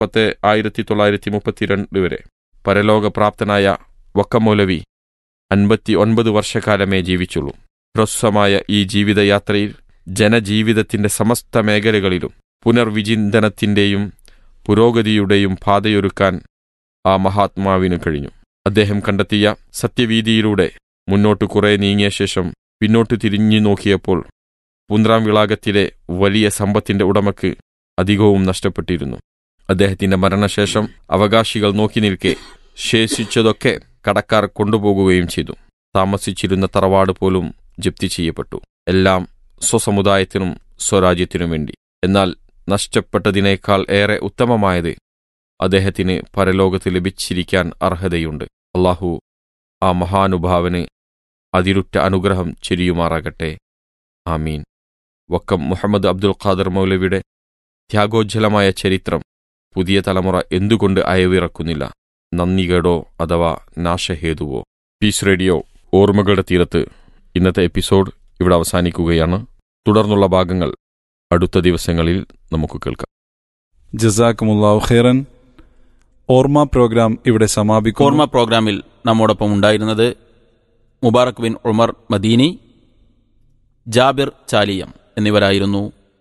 പത്ത് ആയിരത്തി തൊള്ളായിരത്തി മുപ്പത്തിരണ്ട് വരെ പരലോകപ്രാപ്തനായ വക്കമൗലവി അൻപത്തി ഒൻപത് വർഷക്കാലമേ ജീവിച്ചുള്ളൂ ഹ്രസ്വമായ ഈ ജീവിതയാത്രയിൽ ജനജീവിതത്തിന്റെ സമസ്ത മേഖലകളിലും പുനർവിചിന്തനത്തിന്റെയും പുരോഗതിയുടെയും പാതയൊരുക്കാൻ ആ മഹാത്മാവിന് കഴിഞ്ഞു അദ്ദേഹം കണ്ടെത്തിയ സത്യവീതിയിലൂടെ മുന്നോട്ട് കുറെ നീങ്ങിയ ശേഷം പിന്നോട്ട് തിരിഞ്ഞു നോക്കിയപ്പോൾ പുന്ത്രാം വിളാകത്തിലെ വലിയ സമ്പത്തിന്റെ ഉടമക്ക് അധികവും നഷ്ടപ്പെട്ടിരുന്നു അദ്ദേഹത്തിന്റെ മരണശേഷം അവകാശികൾ നോക്കി നിൽക്കെ ശേഷിച്ചതൊക്കെ കടക്കാർ കൊണ്ടുപോകുകയും ചെയ്തു താമസിച്ചിരുന്ന തറവാട് പോലും ജപ്തി ചെയ്യപ്പെട്ടു എല്ലാം സ്വസമുദായത്തിനും സ്വരാജ്യത്തിനും വേണ്ടി എന്നാൽ നഷ്ടപ്പെട്ടതിനേക്കാൾ ഏറെ ഉത്തമമായത് അദ്ദേഹത്തിന് പരലോകത്ത് ലഭിച്ചിരിക്കാൻ അർഹതയുണ്ട് അള്ളാഹു ആ മഹാനുഭാവന് അതിരുറ്റ അനുഗ്രഹം ചെരിയുമാറാകട്ടെ ആമീൻ വക്കം മുഹമ്മദ് അബ്ദുൽ ഖാദർ മൗലവിയുടെ ത്യാഗോജ്ജലമായ ചരിത്രം പുതിയ തലമുറ എന്തുകൊണ്ട് അയവിറക്കുന്നില്ല നന്ദികേടോ അഥവാ നാശഹേതുവോ പീസ് റേഡിയോ ഓർമ്മകളുടെ തീരത്ത് ഇന്നത്തെ എപ്പിസോഡ് ഇവിടെ അവസാനിക്കുകയാണ് തുടർന്നുള്ള ഭാഗങ്ങൾ അടുത്ത ദിവസങ്ങളിൽ നമുക്ക് കേൾക്കാം ജസാക്കുമുല്ലാഹു ഖൈറൻ ഓർമ്മ പ്രോഗ്രാം ഇവിടെ സമാപിക്കുന്നു ഓർമ്മ പ്രോഗ്രാമിൽ നമ്മോടൊപ്പം ഉണ്ടായിരുന്നത് മുബാറക് ബിൻ ഉമർ മദീനി ജാബിർ ചാലിയം എന്നിവരായിരുന്നു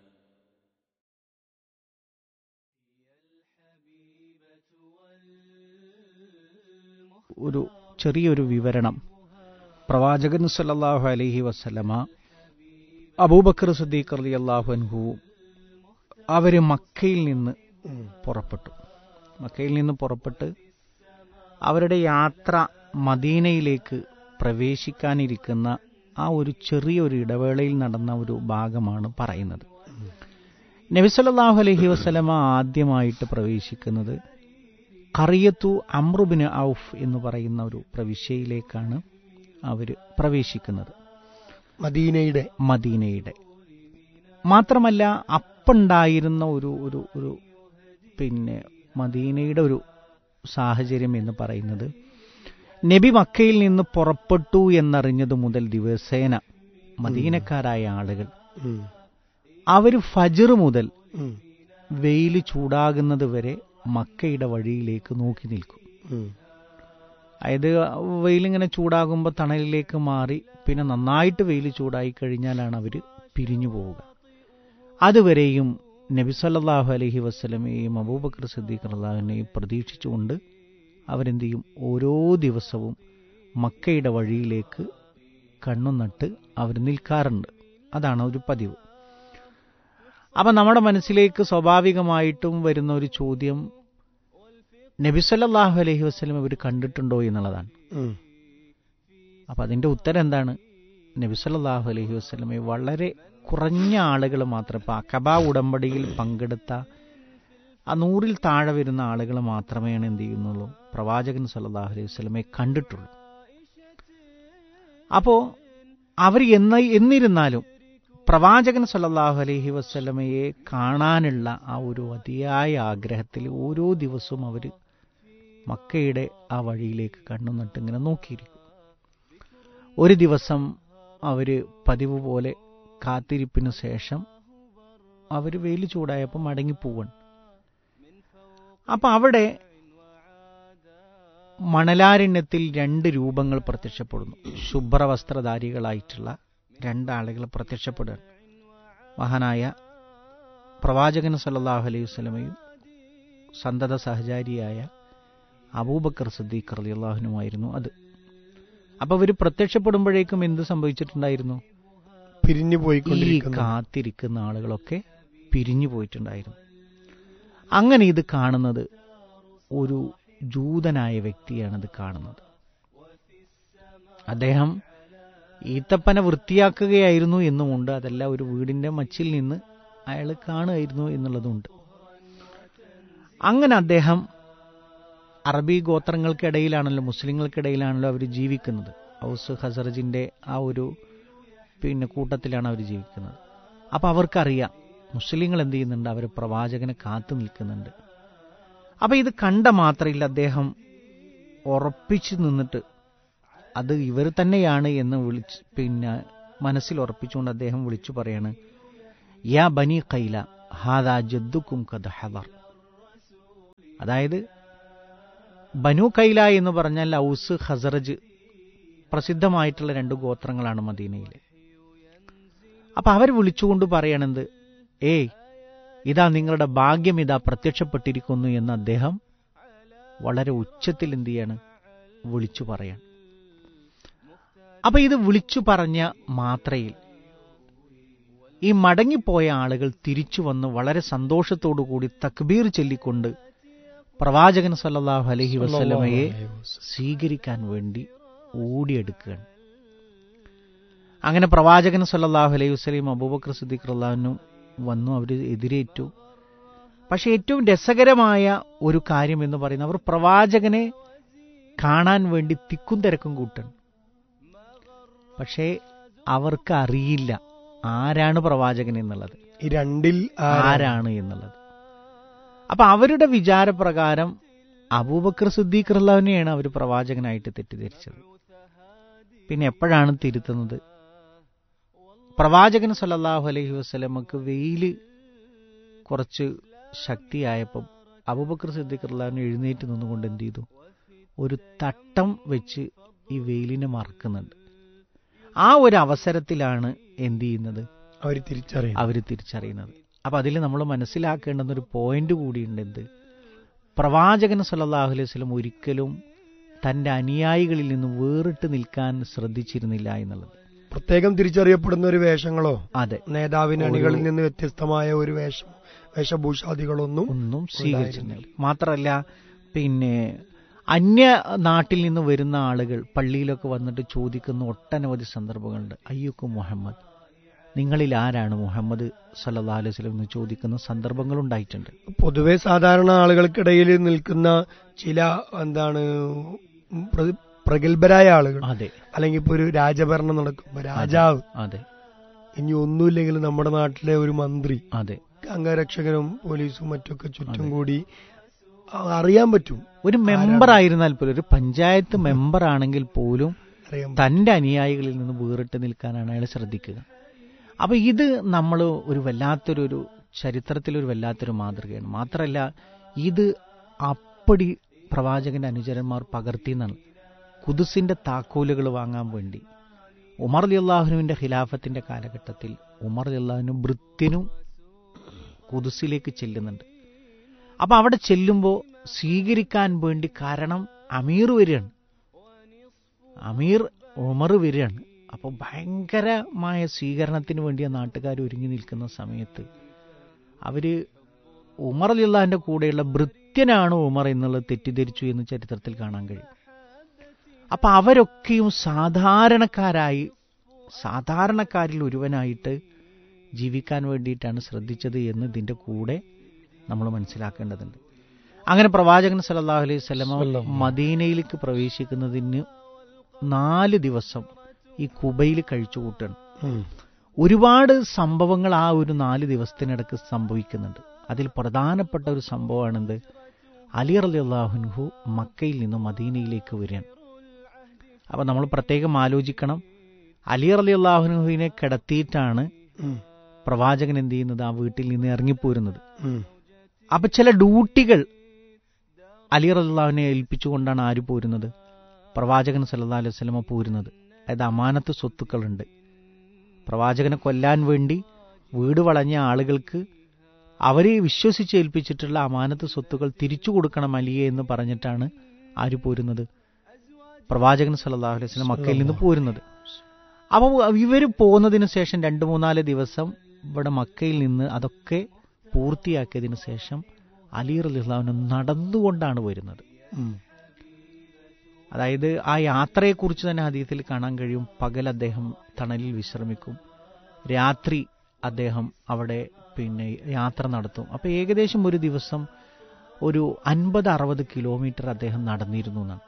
ഒരു ചെറിയൊരു വിവരണം പ്രവാചകൻ സല്ലല്ലാഹു അലൈഹി വസല്ലമ അബൂബക്കർ സുദ്ദീഖ് റളി അള്ളാഹു അൻഹു അവര് മക്കയിൽ നിന്ന് പുറപ്പെട്ടു മക്കയിൽ നിന്ന് പുറപ്പെട്ട് അവരുടെ യാത്ര മദീനയിലേക്ക് പ്രവേശിക്കാനിരിക്കുന്ന ആ ഒരു ചെറിയൊരു ഇടവേളയിൽ നടന്ന ഒരു ഭാഗമാണ് പറയുന്നത് നബി സല്ലല്ലാഹു അലൈഹി വസല്ലമ ആദ്യമായിട്ട് പ്രവേശിക്കുന്നത് കറിയത്തു അമ്രുബിന് ഔഫ് എന്ന് പറയുന്ന ഒരു പ്രവിശ്യയിലേക്കാണ് അവർ പ്രവേശിക്കുന്നത് മദീനയുടെ മദീനയുടെ മാത്രമല്ല അപ്പുണ്ടായിരുന്ന ഒരു ഒരു ഒരു പിന്നെ മദീനയുടെ ഒരു സാഹചര്യം എന്ന് പറയുന്നത് നബി മക്കയിൽ നിന്ന് പുറപ്പെട്ടു എന്നറിഞ്ഞത് മുതൽ ദിവസേന മദീനക്കാരായ ആളുകൾ ഉം, അവർ ഫജർ മുതൽ ഉം, വെയിൽ ചൂടാകുന്നത് വരെ മക്കയുടെ വഴിയിലേക്ക് നോക്കി നിൽക്കും ഉം, അതായത് വെയിലിങ്ങനെ ചൂടാകുമ്പോൾ തണലിലേക്ക് മാറി പിന്നെ നന്നായിട്ട് വെയിൽ ചൂടായി കഴിഞ്ഞാലാണ് അവർ പിരിഞ്ഞു പോവുക അതുവരെയും നബി സല്ലല്ലാഹു അലൈഹി വസ്ലമയെയും അബൂബക്കർ സിദ്ദീഖ് അള്ളാഹുവിനെയും പ്രതീക്ഷിച്ചുകൊണ്ട് അവരെന്ത് ചെയ്യും ഓരോ ദിവസവും മക്കയുടെ വഴിയിലേക്ക് കണ്ണു നട്ട് അവർ നിൽക്കാറുണ്ട് അതാണ് ഒരു പതിവ് അപ്പം നമ്മുടെ മനസ്സിലേക്ക് സ്വാഭാവികമായിട്ടും വരുന്ന ഒരു ചോദ്യം നബി സല്ലല്ലാഹു അലൈഹി വസ്ലം ഇവർ കണ്ടിട്ടുണ്ടോ എന്നുള്ളതാണ് ഉം. അപ്പം അതിൻ്റെ ഉത്തരം എന്താണ് നബി സല്ലല്ലാഹു അലൈഹി വസ്ലമെ വളരെ കുറഞ്ഞ ആളുകൾ മാത്രം ഇപ്പം അക്കബ ഉടമ്പടിയിൽ പങ്കെടുത്ത ആ നൂറിൽ താഴെ വരുന്ന ആളുകൾ മാത്രമേ എന്ത് ചെയ്യുന്നുള്ളൂ പ്രവാചകൻ സല്ലല്ലാഹു അലൈഹി വസ്ലമെ കണ്ടിട്ടുള്ളൂ അപ്പോൾ അവർ എന്ന എന്നിരുന്നാലും പ്രവാചകൻ സല്ലല്ലാഹു അലൈഹി വസ്ലമയെ കാണാനുള്ള ആ ഒരു അതിയായ ആഗ്രഹത്തിൽ ഓരോ ദിവസവും അവർ മക്കയുടെ ആ വഴിയിലേക്ക് കണ്ണു നട്ട് ഇങ്ങനെ നോക്കിയിരിക്കും ഒരു ദിവസം അവർ പതിവ് പോലെ കാത്തിരിപ്പിന് ശേഷം അവർ വെയിൽ ചൂടായപ്പോൾ മടങ്ങിപ്പോവാണ് അപ്പം അവിടെ മണലാരണ്യത്തിൽ രണ്ട് രൂപങ്ങൾ പ്രത്യക്ഷപ്പെടുന്നു ശുഭ്രവസ്ത്രധാരികളായിട്ടുള്ള രണ്ടാളുകൾ പ്രത്യക്ഷപ്പെടുകയാണ് മഹാനായ പ്രവാചകൻ സല്ലല്ലാഹു അലൈഹി വസല്ലമയും സന്തത സഹചാരിയായ അബൂബക്കർ സദ്ദീഖ് റളിയല്ലാഹുനുമായിരുന്നു അത് അപ്പൊ ഇവർ പ്രത്യക്ഷപ്പെടുമ്പോഴേക്കും എന്ത് സംഭവിച്ചിട്ടുണ്ടായിരുന്നു പിരിഞ്ഞു ഈ പോയിക്കൊണ്ടിരിക്കുന്നു കാത്തിരിക്കുന്ന ആളുകളൊക്കെ പിരിഞ്ഞു പോയിട്ടുണ്ടായിരുന്നു അങ്ങനെ ഇത് കാണുന്നത് ഒരു ജൂതനായ വ്യക്തിയാണ് ഇത് കാണുന്നത് അദ്ദേഹം ഈത്തപ്പന വൃത്തിയാക്കുകയായിരുന്നു എന്നുമുണ്ട് അതല്ല ഒരു വീടിന്റെ മച്ചിൽ നിന്ന് അയാൾ കാണുമായിരുന്നു എന്നുള്ളതുണ്ട് അങ്ങനെ അദ്ദേഹം അറബി ഗോത്രങ്ങൾക്കിടയിലാണല്ലോ മുസ്ലിങ്ങൾക്കിടയിലാണല്ലോ അവർ ജീവിക്കുന്നത് ഔസ് ഹസറജിന്റെ ആ ഒരു പിന്നെ കൂട്ടത്തിലാണ് അവർ ജീവിക്കുന്നത് അപ്പം അവർക്കറിയാം മുസ്ലിങ്ങൾ എന്ത് ചെയ്യുന്നുണ്ട് അവർ പ്രവാചകനെ കാത്തു നിൽക്കുന്നുണ്ട് അപ്പം ഇത് കണ്ട മാത്രയിൽ അദ്ദേഹം ഉറപ്പിച്ചു നിന്നിട്ട് അത് ഇവർ തന്നെയാണ് എന്ന് വിളിച്ച് പിന്നെ മനസ്സിൽ ഉറപ്പിച്ചുകൊണ്ട് അദ്ദേഹം വിളിച്ചു പറയാണ് യാ ബനി ഖൈല ഹാദാ ജദ്ദുക്കും കഥ ഹദർ അതായത് ബനു കൈല എന്ന് പറഞ്ഞാൽ ഔസ് ഹസറജ് പ്രസിദ്ധമായിട്ടുള്ള രണ്ട് ഗോത്രങ്ങളാണ് മദീനയിൽ അപ്പൊ അവർ വിളിച്ചുകൊണ്ട് പറയണത് ഏയ് ഇതാ നിങ്ങളുടെ ഭാഗ്യം ഇതാ പ്രത്യക്ഷപ്പെട്ടിരിക്കുന്നു എന്ന് അദ്ദേഹം വളരെ ഉച്ചത്തിൽ എന്ത് ചെയ്യാണ് വിളിച്ചു പറയാൻ അപ്പൊ ഇത് വിളിച്ചു പറഞ്ഞ മാത്രയിൽ ഈ മടങ്ങിപ്പോയ ആളുകൾ തിരിച്ചു വന്ന് വളരെ സന്തോഷത്തോടു കൂടി തക്ബീർ ചൊല്ലിക്കൊണ്ട് പ്രവാചകൻ സല്ലല്ലാഹു അലൈഹി വസല്ലമയെ സ്വീകരിക്കാൻ വേണ്ടി ഓടിയെടുക്കുകയാണ് അങ്ങനെ പ്രവാചകൻ സല്ലല്ലാഹു അലൈഹി വസല്ലം അബൂബക്കർ സിദ്ദീഖ് റളിയല്ലാഹു വന്നു അവർ എതിരേറ്റു പക്ഷെ ഏറ്റവും രസകരമായ ഒരു കാര്യം എന്ന് പറയുന്നത് അവർ പ്രവാചകനെ കാണാൻ വേണ്ടി തിക്കും തിരക്കും കൂട്ടണം പക്ഷേ അവർക്ക് അറിയില്ല ആരാണ് പ്രവാചകൻ എന്നുള്ളത് ഈ രണ്ടിൽ ആരാണ്? ആരാണ് എന്നുള്ളത് അപ്പൊ അവരുടെ വിചാരപ്രകാരം അബൂബക്കർ സിദ്ദീഖ് റഹ്ലാവിനെയാണ് അവർ പ്രവാചകനായിട്ട് തെറ്റിദ്ധരിച്ചത് പിന്നെ എപ്പോഴാണ് തിരുത്തുന്നത് പ്രവാചകൻ സല്ലല്ലാഹു അലൈഹി വസല്ലമക്ക് വെയില് കുറച്ച് ശക്തിയായപ്പം അബൂബക്കർ സിദ്ദീഖ് റഹ്ലാവിനെ എഴുന്നേറ്റ് നിന്നുകൊണ്ട് എന്ത് ചെയ്തു ഒരു തട്ടം വെച്ച് ഈ വെയിലിനെ മറക്കുന്നുണ്ട് ആ ഒരു അവസരത്തിലാണ് എന്ത് ചെയ്യുന്നത് അവർ തിരിച്ചറിയും അവർ തിരിച്ചറിയുന്നത് അപ്പൊ അതിൽ നമ്മൾ മനസ്സിലാക്കേണ്ടുന്ന ഒരു പോയിന്റ് കൂടിയുണ്ട് എന്ത് പ്രവാചകൻ സല്ലല്ലാഹു അലൈഹി വസല്ലം ഒരിക്കലും തന്റെ അനുയായികളിൽ നിന്ന് വേറിട്ട് നിൽക്കാൻ ശ്രദ്ധിച്ചിരുന്നില്ല എന്നുള്ളത് പ്രത്യേകം തിരിച്ചറിയപ്പെടുന്ന ഒരു വേഷങ്ങളോ അതെ നേതാവിന് അണികളിൽ നിന്ന് വ്യത്യസ്തമായ ഒരു വേഷം വേഷഭൂഷാദികളൊന്നും ഒന്നും സ്വീകരിച്ചിരുന്നില്ല മാത്രമല്ല പിന്നെ അന്യ നാട്ടിൽ നിന്ന് വരുന്ന ആളുകൾ പള്ളിയിലൊക്കെ വന്നിട്ട് ചോദിക്കുന്ന ഒട്ടനവധി സന്ദർഭങ്ങളുണ്ട് അയ്യുക്കും മുഹമ്മദ് നിങ്ങളിൽ ആരാണ് മുഹമ്മദ് സല്ലല്ലാഹു അലൈഹി വസല്ലം എന്ന് ചോദിക്കുന്ന സന്ദർഭങ്ങൾ ഉണ്ടായിട്ടുണ്ട് പൊതുവെ സാധാരണ ആളുകൾക്കിടയിൽ നിൽക്കുന്ന ചില എന്താണ് പ്ര- പ്രഗത്ഭരായ ആളുകൾ അതെ അല്ലെങ്കിൽ ഇപ്പൊ ഒരു രാജഭരണം നടക്കുമ്പോ രാജാവ് അതെ ഇനി ഒന്നുമില്ലെങ്കിൽ നമ്മുടെ നാട്ടിലെ ഒരു മന്ത്രി അതെ അംഗരക്ഷകരും പോലീസും മറ്റൊക്കെ ചുറ്റും കൂടി അ- അറിയാൻ പറ്റും ഒരു മെമ്പർ ആയിരുന്നാൽ പോലും ഒരു പഞ്ചായത്ത് മെമ്പർ ആണെങ്കിൽ പോലും അറിയാൻ പറ്റും. തന്റെ അനുയായികളിൽ നിന്ന് വേറിട്ട് നിൽക്കാനാണ് അയാൾ ശ്രദ്ധിക്കുക അപ്പൊ ഇത് നമ്മൾ ഒരു വല്ലാത്തൊരു ഒരു ചരിത്രത്തിലൊരു വല്ലാത്തൊരു മാതൃകയാണ് മാത്രമല്ല ഇത് അപ്പടി പ്രവാചകന്റെ അനുചരന്മാർ പകർത്തിയെന്നാണ് കുതുസിന്റെ താക്കോലുകൾ വാങ്ങാൻ വേണ്ടി ഉമർ അള്ളാഹുനുവിന്റെ ഖിലാഫത്തിന്റെ കാലഘട്ടത്തിൽ ഉമർ അള്ളാഹുനു ഭൃത്യനും കുതുസിലേക്ക് ചെല്ലുന്നുണ്ട് അപ്പൊ അവിടെ ചെല്ലുമ്പോൾ സ്വീകരിക്കാൻ വേണ്ടി കാരണം അമീർ വരികയാണ് അമീർ ഉമർ വരികയാണ് അപ്പോൾ ഭയങ്കരമായ സ്വീകരണത്തിന് വേണ്ടി ആ നാട്ടുകാർ ഒരുങ്ങി നിൽക്കുന്ന സമയത്ത് അവര് ഉമർ അലിള്ളാഹിന്റെ കൂടെയുള്ള ഭൃത്യനാണ് ഉമർ എന്നുള്ളത് തെറ്റിദ്ധരിച്ചു എന്ന് ചരിത്രത്തിൽ കാണാൻ കഴിയും അപ്പൊ അവരൊക്കെയും സാധാരണക്കാരായി സാധാരണക്കാരിൽ ഒരുവനായിട്ട് ജീവിക്കാൻ വേണ്ടിയിട്ടാണ് ശ്രദ്ധിച്ചത് എന്ന് ഇതിന്റെ കൂടെ നമ്മൾ മനസ്സിലാക്കേണ്ടതുണ്ട് അങ്ങനെ പ്രവാചകൻ സല്ലല്ലാഹു അലൈഹി വസല്ലമ മദീനയിലേക്ക് പ്രവേശിക്കുന്നതിന് നാല് ദിവസം ഈ കുബയിൽ കഴിച്ചു കൂട്ടണം ഉം. ഒരുപാട് സംഭവങ്ങൾ ആ ഒരു നാല് ദിവസത്തിനിടക്ക് സംഭവിക്കുന്നുണ്ട് അതിൽ പ്രധാനപ്പെട്ട ഒരു സംഭവമാണെന്ത് അലി അലി അള്ളാഹുൻഹു മക്കയിൽ നിന്ന് മദീനയിലേക്ക് വരികയാണ് അപ്പൊ നമ്മൾ പ്രത്യേകം ആലോചിക്കണം അലി അലി അള്ളാഹുനുഹുവിനെ കിടത്തിയിട്ടാണ് ഉം. പ്രവാചകൻ എന്ത് ചെയ്യുന്നത് ആ വീട്ടിൽ നിന്ന് ഇറങ്ങിപ്പോരുന്നത് ഉം. അപ്പൊ ചില ഡ്യൂട്ടികൾ അലി റല്ലാവിനെ ഏൽപ്പിച്ചുകൊണ്ടാണ് ആര് പോരുന്നത് പ്രവാചകൻ സല്ലല്ലാഹു അലൈഹി വസല്ലമ പോരുന്നത് അതായത് അമാനത്ത് സ്വത്തുക്കളുണ്ട് പ്രവാചകനെ കൊല്ലാൻ വേണ്ടി വീട് വളഞ്ഞ ആളുകൾക്ക് അവരെ വിശ്വസിച്ച് ഏൽപ്പിച്ചിട്ടുള്ള അമാനത്ത് സ്വത്തുക്കൾ തിരിച്ചു കൊടുക്കണം അലിയെ എന്ന് പറഞ്ഞിട്ടാണ് ആര് പോരുന്നത് പ്രവാചകൻ സല്ലല്ലാഹു അലൈഹി വസല്ലം മക്കയിൽ നിന്ന് പോരുന്നത് അപ്പോൾ ഇവർ പോകുന്നതിന് ശേഷം രണ്ട് മൂന്നാല് ദിവസം ഇവിടെ മക്കയിൽ നിന്ന് അതൊക്കെ പൂർത്തിയാക്കിയതിന് ശേഷം അലി റലിഹ്ലാവിന് നടന്നുകൊണ്ടാണ് വരുന്നത് ഉം. അതായത് ആ യാത്രയെക്കുറിച്ച് തന്നെ ഹദീസിൽ കാണാൻ കഴിയും പകൽ അദ്ദേഹം തണലിൽ വിശ്രമിക്കും രാത്രി അദ്ദേഹം അവിടെ പിന്നെ യാത്ര നടത്തും അപ്പൊ ഏകദേശം ഒരു ദിവസം ഒരു അൻപത് അറുപത് കിലോമീറ്റർ അദ്ദേഹം നടന്നിരുന്നു എന്നാണ്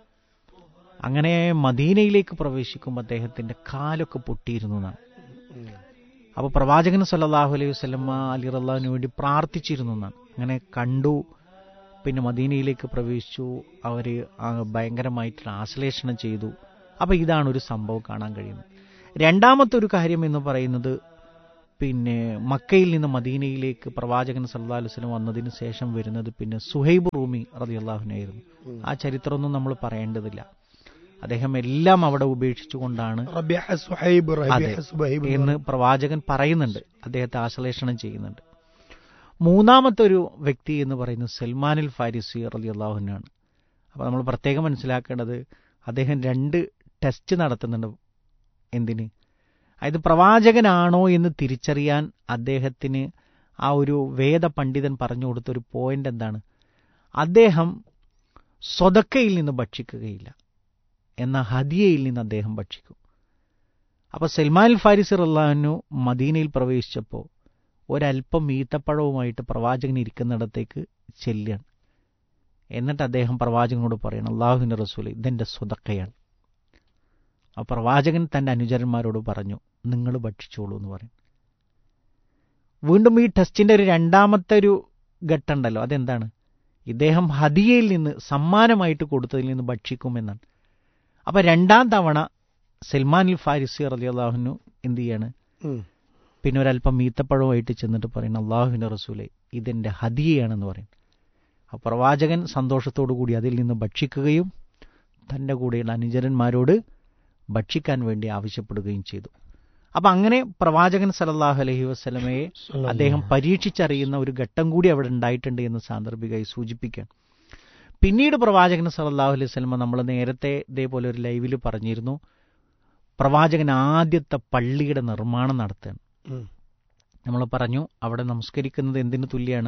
അങ്ങനെ മദീനയിലേക്ക് പ്രവേശിക്കുമ്പോൾ അദ്ദേഹത്തിന്റെ കാലൊക്കെ പൊട്ടിയിരുന്നു എന്നാണ് അപ്പൊ പ്രവാചകൻ സല്ലല്ലാഹു അലൈഹി വസല്ലമ അലി റല്ലാഹുവിന് വേണ്ടി പ്രാർത്ഥിച്ചിരുന്നു എന്നാണ് അങ്ങനെ കണ്ടു പിന്നെ മദീനയിലേക്ക് പ്രവേശിച്ചു അവര് ആ ഭയങ്കരമായിട്ട് ആശ്ലേഷണം ചെയ്തു അപ്പൊ ഇതാണ് ഒരു സംഭവം കാണാൻ കഴിയുന്നത് രണ്ടാമത്തെ ഒരു കാര്യം എന്ന് പറയുന്നത് പിന്നെ മക്കയിൽ നിന്ന് മദീനയിലേക്ക് പ്രവാചകൻ സല്ലല്ലാഹു അലൈഹി വസല്ലം വന്നതിന് ശേഷം വരുന്നത് പിന്നെ സുഹൈബ് റൂമി റളിയല്ലാഹുവിനായിരുന്നു ആ ചരിത്രമൊന്നും നമ്മൾ പറയേണ്ടതില്ല അദ്ദേഹം എല്ലാം അവിടെ ഉപേക്ഷിച്ചുകൊണ്ടാണ് റബിഹ സുഹൈബ് റബിഹ അതെ. സുഹൈബ് എന്ന് പ്രവാചകൻ പറയുന്നുണ്ട് അദ്ദേഹത്തെ ആശ്ലേഷണം ചെയ്യുന്നുണ്ട് മൂന്നാമത്തെ ഒരു വ്യക്തി എന്ന് പറയുന്നത് സൽമാനിൽ ഫാരിസി റലി അള്ളാഹുനാണ് അപ്പോൾ നമ്മൾ പ്രത്യേകം മനസ്സിലാക്കേണ്ടത് അദ്ദേഹം രണ്ട് ടെസ്റ്റ് നടത്തുന്നുണ്ട് എന്തിന് അതായത് പ്രവാചകനാണോ എന്ന് തിരിച്ചറിയാൻ അദ്ദേഹത്തിന് ആ ഒരു വേദ പണ്ഡിതൻ പറഞ്ഞു കൊടുത്ത ഒരു പോയിന്റ് എന്താണ് അദ്ദേഹം സ്വതക്കയിൽ നിന്ന് ഭക്ഷിക്കുകയില്ല എന്ന ഹദിയയിൽ നിന്ന് അദ്ദേഹം ഭക്ഷിക്കും അപ്പോൾ സൽമാൻ ഫാരിസ് റല്ലാഹു മദീനയിൽ പ്രവേശിച്ചപ്പോൾ ഒരല്പം ഈത്തപ്പഴവുമായിട്ട് പ്രവാചകൻ ഇരിക്കുന്നിടത്തേക്ക് ചെല്ലുകയാണ് എന്നിട്ട് അദ്ദേഹം പ്രവാചകനോട് പറയണം അള്ളാഹുവിൻ്റെ റസൂൽ ഇതെൻ്റെ സ്വതക്കയാണ് ആ പ്രവാചകൻ തൻ്റെ അനുചരന്മാരോട് പറഞ്ഞു നിങ്ങൾ ഭക്ഷിച്ചോളൂ എന്ന് പറയും വീണ്ടും ഈ ടെസ്റ്റിൻ്റെ ഒരു രണ്ടാമത്തെ ഒരു ഘട്ടമുണ്ടല്ലോ അതെന്താണ് ഇദ്ദേഹം ഹദിയയിൽ നിന്ന് സമ്മാനമായിട്ട് കൊടുത്തതിൽ നിന്ന് ഭക്ഷിക്കുമെന്നാണ് അപ്പം രണ്ടാം തവണ സൽമാനിൽ ഫാരിസി റലിയാഹുനു എന്ത് ചെയ്യാണ് ഉം. പിന്നെ ഒരല്പം മീത്തപ്പഴവുമായിട്ട് ചെന്നിട്ട് പറയുന്ന അള്ളാഹുവിൻ്റെ റസൂലെ ഇതെൻ്റെ ഹദിയയാണെന്ന് പറയും ആ പ്രവാചകൻ സന്തോഷത്തോടു കൂടി അതിൽ നിന്ന് ഭക്ഷിക്കുകയും തൻ്റെ കൂടെയുള്ള അനുചരന്മാരോട് ഭക്ഷിക്കാൻ വേണ്ടി ആവശ്യപ്പെടുകയും ചെയ്തു അപ്പം അങ്ങനെ പ്രവാചകൻ സലല്ലാഹു അലഹി വസ്ലമയെ അദ്ദേഹം പരീക്ഷിച്ചറിയുന്ന ഒരു ഘട്ടം കൂടി അവിടെ ഉണ്ടായിട്ടുണ്ട് എന്ന് സാന്ദർഭികമായി സൂചിപ്പിക്കാൻ പിന്നീട് പ്രവാചകൻ സല്ലല്ലാഹു അലൈഹി വസല്ലമ നമ്മൾ നേരത്തെ ഇതേപോലെ ഒരു ലൈവിൽ പറഞ്ഞിരുന്നു പ്രവാചകൻ ആദ്യത്തെ പള്ളിയുടെ നിർമ്മാണം നടത്തുകയാണ് ഉം. നമ്മൾ പറഞ്ഞു അവിടെ നമസ്കരിക്കുന്നത് എന്തിനു തുല്യമാണ്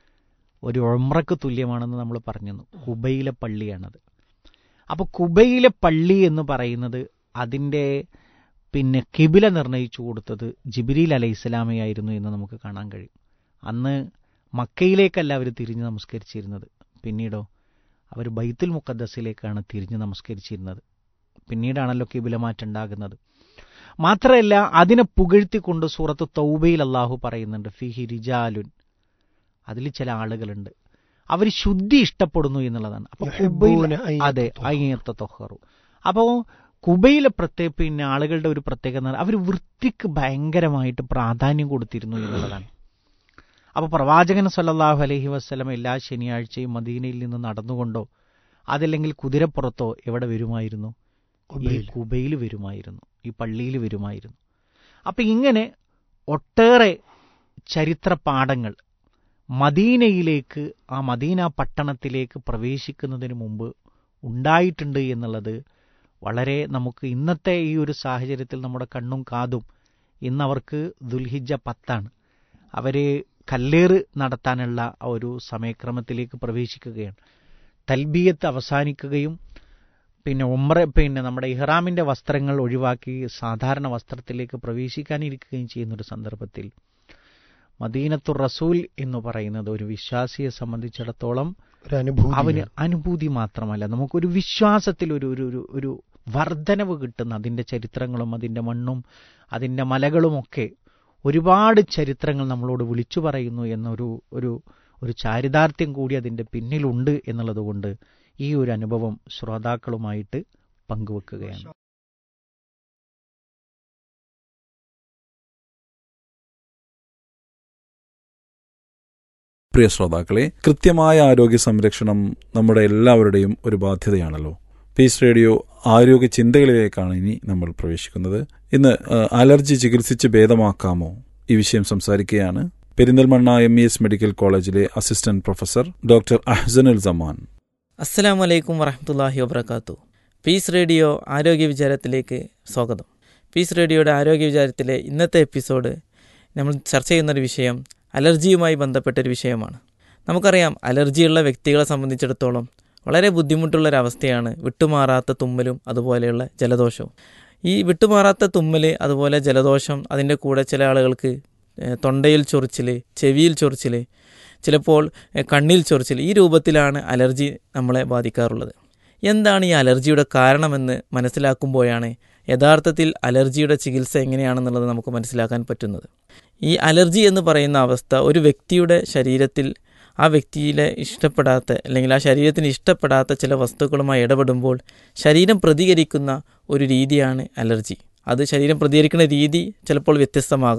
ഒരു ഒമ്രക്ക് തുല്യമാണെന്ന് നമ്മൾ പറഞ്ഞിരുന്നു കുബയിലെ പള്ളിയാണത് അപ്പോൾ കുബയിലെ പള്ളി എന്ന് പറയുന്നത് അതിൻ്റെ പിന്നെ കിബില നിർണയിച്ചു കൊടുത്തത് ജിബിരിൽ അലൈഹി ഇസ്ലാമയായിരുന്നു എന്ന് നമുക്ക് കാണാൻ കഴിയും അന്ന് മക്കയിലേക്കല്ല അവർ തിരിഞ്ഞ് നമസ്കരിച്ചിരുന്നത് പിന്നീടോ അവർ ബൈത്തുൽ മുഖദ്ദസിലേക്കാണ് തിരിഞ്ഞ് നമസ്കരിച്ചിരുന്നത് പിന്നീടാണല്ലോ കിബില മാറ്റം ഉണ്ടാകുന്നത് മാത്രമല്ല അതിനെ പുകഴ്ത്തിക്കൊണ്ട് സൂറത്ത് തൗബയിൽ അള്ളാഹു പറയുന്നുണ്ട് ഫിഹി റിജാലുൻ അതിൽ ചില ആളുകളുണ്ട് അവർ ശുദ്ധി ഇഷ്ടപ്പെടുന്നു എന്നുള്ളതാണ് അപ്പൊ കുബൈൽ യുഹിബ്ബൂന അൻ അതെ യത്തഹറു. അയ്യത്ത തൊഹറു അപ്പോൾ കുബയിലെ പ്രത്യേക പിന്നെ ആളുകളുടെ ഒരു പ്രത്യേകത അവർ വൃത്തിക്ക് ഭയങ്കരമായിട്ട് പ്രാധാന്യം കൊടുത്തിരുന്നു എന്നുള്ളതാണ് അപ്പോൾ പ്രവാചകൻ സല്ലല്ലാഹു അലൈഹി വസ്ലം എല്ലാ ശനിയാഴ്ചയും മദീനയിൽ നിന്ന് നടന്നുകൊണ്ടോ അതല്ലെങ്കിൽ കുതിരപ്പുറത്തോ എവിടെ വരുമായിരുന്നു ഈ കുബൈൽ. കുബയിൽ വരുമായിരുന്നു ഈ പള്ളിയിൽ വരുമായിരുന്നു അപ്പം ഇങ്ങനെ ഒട്ടേറെ ചരിത്ര പാഠങ്ങൾ മദീനയിലേക്ക് ആ മദീന പട്ടണത്തിലേക്ക് പ്രവേശിക്കുന്നതിന് മുമ്പ് ഉണ്ടായിട്ടുണ്ട് എന്നുള്ളത് വളരെ നമുക്ക് ഇന്നത്തെ ഈ ഒരു സാഹചര്യത്തിൽ നമ്മുടെ കണ്ണും കാതും ഇന്നവർക്ക് ദുൽഹിജ പത്താണ് അവർ കല്ലേറ് നടത്താനുള്ള ആ ഒരു സമയക്രമത്തിലേക്ക് പ്രവേശിക്കുകയാണ് തൽബിയത്ത് അവസാനിക്കുകയും പിന്നെ ഉമ്ര പിന്നെ നമ്മുടെ ഇഹ്റാമിന്റെ വസ്ത്രങ്ങൾ ഒഴിവാക്കി സാധാരണ വസ്ത്രത്തിലേക്ക് പ്രവേശിക്കാനിരിക്കുകയും ചെയ്യുന്നൊരു സന്ദർഭത്തിൽ മദീനത്തു റസൂൽ എന്ന് പറയുന്നത് ഒരു വിശ്വാസിയെ സംബന്ധിച്ചിടത്തോളം ഒരു അനുഭൂതി അവന് അനുഭൂതി മാത്രമല്ല നമുക്കൊരു വിശ്വാസത്തിൽ ഒരു ഒരു ഒരു ഒരു വർധനവ് കിട്ടുന്ന അതിൻ്റെ ചരിത്രങ്ങളും അതിൻ്റെ മണ്ണും അതിൻ്റെ മലകളുമൊക്കെ ഒരുപാട് ചരിത്രങ്ങൾ നമ്മളോട് വിളിച്ചു പറയുന്നു എന്നൊരു ഒരു ഒരു ചാരിതാർത്ഥ്യം കൂടി അതിൻ്റെ പിന്നിലുണ്ട് എന്നുള്ളത് കൊണ്ട് ഈ ഒരു അനുഭവം ശ്രോതാക്കളുമായിട്ട് പങ്കുവെക്കുകയാണ് പ്രിയ ശ്രോതാക്കളെ കൃത്യമായ ആരോഗ്യ സംരക്ഷണം നമ്മുടെ എല്ലാവരുടെയും ഒരു ബാധ്യതയാണല്ലോ പീസ് റേഡിയോ ആരോഗ്യ ചിന്തകളിലേക്കാണ് ഇനി നമ്മൾ പ്രവേശിക്കുന്നത് ഇന്ന് ആ, അലർജി ചികിത്സിച്ച് ഭേദമാക്കാമോ ഈ വിഷയം സംസാരിക്കുകയാണ് Perinthalmanna M E S medical കോളേജിലെ assistant professor doctor Ahsanul Zaman അസ്സലാമു അലൈക്കും വറഹമത്തല്ലാഹി വബർക്കാത്തു പീസ് റേഡിയോ ആരോഗ്യ വിചാരത്തിലേക്ക് സ്വാഗതം പീസ് റേഡിയോയുടെ ആരോഗ്യ വിചാരത്തിലെ ഇന്നത്തെ എപ്പിസോഡ് നമ്മൾ ചർച്ച ചെയ്യുന്നൊരു വിഷയം അലർജിയുമായി ബന്ധപ്പെട്ടൊരു വിഷയമാണ് നമുക്കറിയാം അലർജിയുള്ള വ്യക്തികളെ സംബന്ധിച്ചിടത്തോളം വളരെ ബുദ്ധിമുട്ടുള്ളൊരവസ്ഥയാണ് വിട്ടുമാറാത്ത തുമ്മലും അതുപോലെയുള്ള ജലദോഷവും ഈ വിട്ടുമാറാത്ത തുമ്മൽ അതുപോലെ ജലദോഷം അതിൻ്റെ കൂടെ ചില ആളുകൾക്ക് ഏഹ്, തൊണ്ടയിൽ ചൊറിച്ചിൽ ചെവിയിൽ ചൊറിച്ചിൽ ചിലപ്പോൾ ഏഹ്, കണ്ണിൽ ചൊറിച്ചിൽ ഈ രൂപത്തിലാണ് അലർജി നമ്മളെ ബാധിക്കാറുള്ളത് എന്താണ് ഈ അലർജിയുടെ കാരണമെന്ന് മനസ്സിലാക്കുമ്പോഴാണ് യഥാർത്ഥത്തിൽ അലർജിയുടെ ചികിത്സ എങ്ങനെയാണെന്നുള്ളത് നമുക്ക് മനസ്സിലാക്കാൻ പറ്റുന്നത് ഈ അലർജി എന്ന് പറയുന്ന അവസ്ഥ ഒരു വ്യക്തിയുടെ ശരീരത്തിൽ ആ വ്യക്തിയിലെ ഇഷ്ടപ്പെടാത്ത അല്ലെങ്കിൽ ആ ശരീരത്തിന് ഇഷ്ടപ്പെടാത്ത ചില വസ്തുക്കളുമായി ഇടപെടുമ്പോൾ ശരീരം പ്രതികരിക്കുന്ന ഒരു രീതിയാണ് അലർജി അത് ശരീരം പ്രതികരിക്കുന്ന രീതി ചിലപ്പോൾ വ്യത്യസ്തമാകാം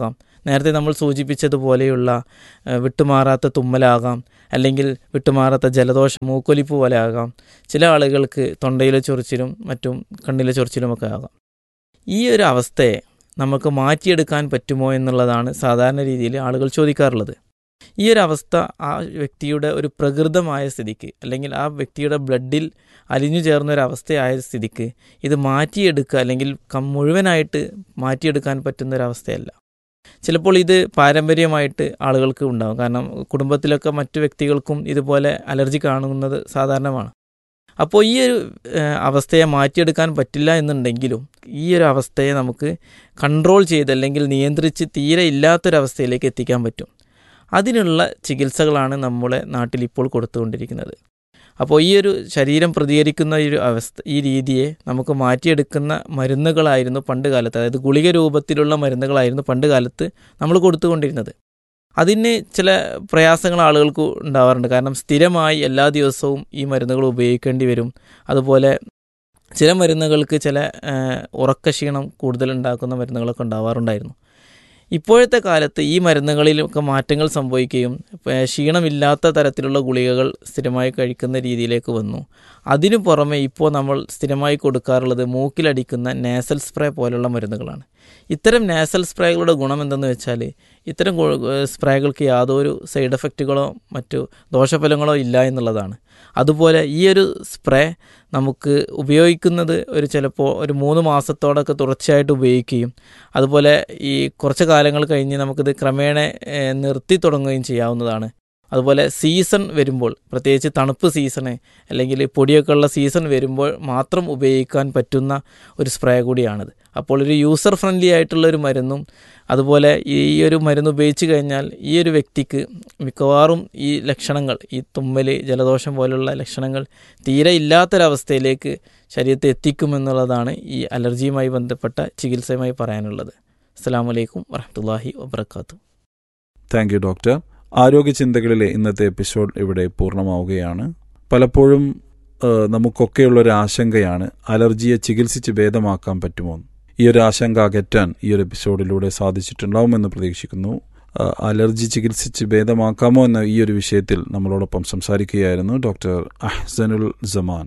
നേരത്തെ നമ്മൾ സൂചിപ്പിച്ചതുപോലെയുള്ള ഏഹ്, വിട്ടുമാറാത്ത തുമ്മലാകാം അല്ലെങ്കിൽ വിട്ടുമാറാത്ത ജലദോഷം മൂക്കൊലിപ്പ് പോലെ ആകാം ചില ആളുകൾക്ക് തൊണ്ടയിലെ ചൊറിച്ചിലും മറ്റും കണ്ണിലെ ചൊറിച്ചിലുമൊക്കെ ആകാം ഈ ഒരു അവസ്ഥയെ നമുക്ക് മാറ്റിയെടുക്കാൻ പറ്റുമോ എന്നുള്ളതാണ് സാധാരണ രീതിയിൽ ആളുകൾ ചോദിക്കാറുള്ളത് ഈ ഒരു അവസ്ഥ ആ വ്യക്തിയുടെ ഒരു പ്രകൃതമായ സ്ഥിതിക്ക് അല്ലെങ്കിൽ ആ വ്യക്തിയുടെ ബ്ലഡിൽ അലിഞ്ഞു ചേർന്ന ഒരു അവസ്ഥയായ സ്ഥിതിക്ക് ഇത് മാറ്റിയെടുക്കുക അല്ലെങ്കിൽ കം മുഴുവനായിട്ട് മാറ്റിയെടുക്കാൻ പറ്റുന്ന ഒരു അവസ്ഥയല്ല ചിലപ്പോൾ ഇത് പാരമ്പര്യമായിട്ട് ആളുകൾക്ക് ഉണ്ടാകും കാരണം കുടുംബത്തിലൊക്കെ മറ്റു വ്യക്തികൾക്കും ഇതുപോലെ അലർജി കാണുന്നത് സാധാരണമാണ് അപ്പോൾ ഈ ഒരു ഏഹ്, അവസ്ഥയെ മാറ്റിയെടുക്കാൻ പറ്റില്ല എന്നുണ്ടെങ്കിലും ഈ ഒരു അവസ്ഥയെ നമുക്ക് കൺട്രോൾ ചെയ്ത് അല്ലെങ്കിൽ നിയന്ത്രിച്ച് തീരെ ഇല്ലാത്തൊരവസ്ഥയിലേക്ക് എത്തിക്കാൻ പറ്റും അതിനുള്ള ചികിത്സകളാണ് നമ്മളെ നാട്ടിൽ ഇപ്പോൾ കൊടുത്തുകൊണ്ടിരിക്കുന്നത് അപ്പോൾ ഈ ഒരു ശരീരം പ്രതികരിക്കുന്ന ഈ ഒരു അവസ്ഥ ഈ രീതിയെ നമുക്ക് മാറ്റിയെടുക്കുന്ന മരുന്നുകളായിരുന്നു പണ്ട് കാലത്ത് അതായത് ഗുളിക രൂപത്തിലുള്ള മരുന്നുകളായിരുന്നു പണ്ട് കാലത്ത് നമ്മൾ കൊടുത്തുകൊണ്ടിരുന്നത് അതിന് ചില പ്രയാസങ്ങൾ ആളുകൾക്ക് ഉണ്ടാവാറുണ്ട് കാരണം സ്ഥിരമായി എല്ലാ ദിവസവും ഈ മരുന്നുകൾ ഉപയോഗിക്കേണ്ടി വരും അതുപോലെ ചില മരുന്നുകൾക്ക് ചില ആ, ഉറക്കക്ഷീണം കൂടുതൽ ഉണ്ടാക്കുന്ന മരുന്നുകളൊക്കെ ഉണ്ടാവാറുണ്ടായിരുന്നു ഇപ്പോഴത്തെ കാലത്ത് ഈ മരുന്നുകളിലൊക്കെ മാറ്റങ്ങൾ സംഭവിക്കുകയും ഏ, ക്ഷീണമില്ലാത്ത തരത്തിലുള്ള ഗുളികകൾ സ്ഥിരമായി കഴിക്കുന്ന രീതിയിലേക്ക് വന്നു അതിനു പുറമെ ഇപ്പോൾ നമ്മൾ സ്ഥിരമായി കൊടുക്കാറുള്ളത് മൂക്കിലടിക്കുന്ന നാസൽ സ്പ്രേ പോലുള്ള മരുന്നുകളാണ് ഇത്തരം നാസൽ സ്പ്രേകളുടെ ഗുണം എന്തെന്ന് വെച്ചാൽ ഇത്തരം ഗു- ഏ, സ്പ്രേകൾക്ക് യാതൊരു സൈഡ് എഫക്റ്റുകളോ മറ്റു ദോഷഫലങ്ങളോ ഇല്ല എന്നുള്ളതാണ് അതുപോലെ ഈ ഒരു സ്പ്രേ നമുക്ക് ഉപയോഗിക്കുന്നത് ഒരു ചിലപ്പോൾ ഒരു മൂന്ന് മാസത്തോടൊക്കെ തുടർച്ചയായിട്ട് ഉപയോഗിക്കുകയും അതുപോലെ ഈ കുറച്ച് കാലങ്ങൾ കഴിഞ്ഞ് നമുക്കിത് ക്രമേണ ഏഹ്, നിർത്തി തുടങ്ങുകയും ചെയ്യാവുന്നതാണ് അതുപോലെ സീസൺ വരുമ്പോൾ പ്രത്യേകിച്ച് തണുപ്പ് സീസണ് അല്ലെങ്കിൽ പൊടിയൊക്കെ ഉള്ള സീസൺ വരുമ്പോൾ മാത്രം ഉപയോഗിക്കാൻ പറ്റുന്ന ഒരു സ്പ്രേ കൂടിയാണിത് അപ്പോൾ ഒരു യൂസർ ഫ്രണ്ട്ലി ആയിട്ടുള്ള ഒരു മരുന്നും അതുപോലെ ഈ ഒരു മരുന്ന് ഉപയോഗിച്ച് കഴിഞ്ഞാൽ ഈ ഒരു വ്യക്തിക്ക് മിക്കവാറും ഈ ലക്ഷണങ്ങൾ ഈ തുമ്മൽ ജലദോഷം പോലുള്ള ലക്ഷണങ്ങൾ തീരെ ഇല്ലാത്തൊരവസ്ഥയിലേക്ക് ശരീരത്തെ എത്തിക്കുമെന്നുള്ളതാണ് ഈ അലർജിയുമായി ബന്ധപ്പെട്ട ചികിത്സയുമായി പറയാനുള്ളത് അസ്സാം വലൈക്കും വറഹമുല്ലാഹി വബർക്കാത്തു താങ്ക് യു ഡോക്ടർ ആരോഗ്യ ചിന്തകളിലെ ഇന്നത്തെ എപ്പിസോഡ് ഇവിടെ പൂർണ്ണമാവുകയാണ് പലപ്പോഴും ഏഹ്, നമുക്കൊക്കെയുള്ള ഒരു ആശങ്കയാണ് അലർജിയെ ചികിത്സിച്ച് ഭേദമാക്കാൻ പറ്റുമോ എന്ന്. ഈ ഒരു ആശങ്ക അകറ്റാൻ ഈ ഒരു എപ്പിസോഡിലൂടെ സാധിച്ചിട്ടുണ്ടാവുമെന്ന് പ്രതീക്ഷിക്കുന്നു ഏഹ്, അലർജി ചികിത്സിച്ച് ഭേദമാക്കാമോ എന്ന ഈ ഒരു വിഷയത്തിൽ നമ്മളോടൊപ്പം സംസാരിക്കുകയായിരുന്നു ഡോക്ടർ അഹ്സനുൽ ജമാൻ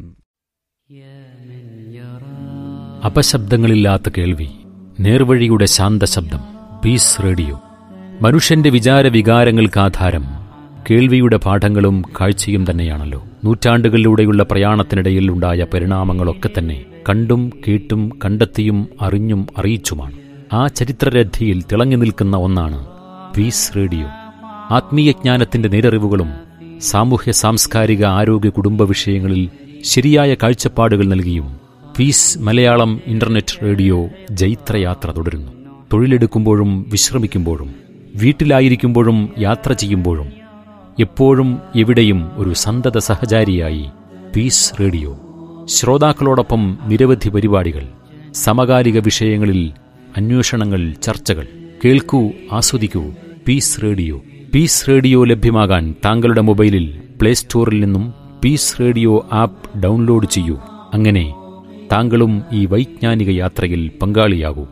അപശബ്ദങ്ങളില്ലാത്ത കേൾവി നേർവഴിയുടെ ശാന്തശബ്ദം പീസ് റേഡിയോ മനുഷ്യന്റെ വിചാര വികാരങ്ങൾക്ക് ആധാരം കേൾവിയുടെ പാഠങ്ങളും കാഴ്ചയും തന്നെയാണല്ലോ നൂറ്റാണ്ടുകളിലൂടെയുള്ള പ്രയാണത്തിനിടയിൽ ഉണ്ടായ പരിണാമങ്ങളൊക്കെ തന്നെ കണ്ടും കേട്ടും കണ്ടെത്തിയും അറിഞ്ഞും അറിയിച്ചുമാണ് ആ ചരിത്രരഥിയിൽ തിളങ്ങി നിൽക്കുന്ന ഒന്നാണ് പീസ് റേഡിയോ ആത്മീയജ്ഞാനത്തിന്റെ നേരറിവുകളും സാമൂഹ്യ സാംസ്കാരിക ആരോഗ്യ കുടുംബ വിഷയങ്ങളിൽ ശരിയായ കാഴ്ചപ്പാടുകൾ നൽകിയും പീസ് മലയാളം ഇന്റർനെറ്റ് റേഡിയോ ജൈത്രയാത്ര തുടരുന്നു തൊഴിലെടുക്കുമ്പോഴും വിശ്രമിക്കുമ്പോഴും വീട്ടിലായിരിക്കുമ്പോഴും യാത്ര ചെയ്യുമ്പോഴും എപ്പോഴും എവിടെയും ഒരു സന്തത സഹചാരിയായി പീസ് റേഡിയോ ശ്രോതാക്കളോടൊപ്പം നിരവധി പരിപാടികൾ സമകാലിക വിഷയങ്ങളിൽ അന്വേഷണങ്ങൾ ചർച്ചകൾ കേൾക്കൂ ആസ്വദിക്കൂ പീസ് റേഡിയോ പീസ് റേഡിയോ ലഭ്യമാകാൻ താങ്കളുടെ മൊബൈലിൽ പ്ലേ സ്റ്റോറിൽ നിന്നും പീസ് റേഡിയോ ആപ്പ് ഡൗൺലോഡ് ചെയ്യൂ അങ്ങനെ താങ്കളും ഈ വൈജ്ഞാനിക യാത്രയിൽ പങ്കാളിയാകൂ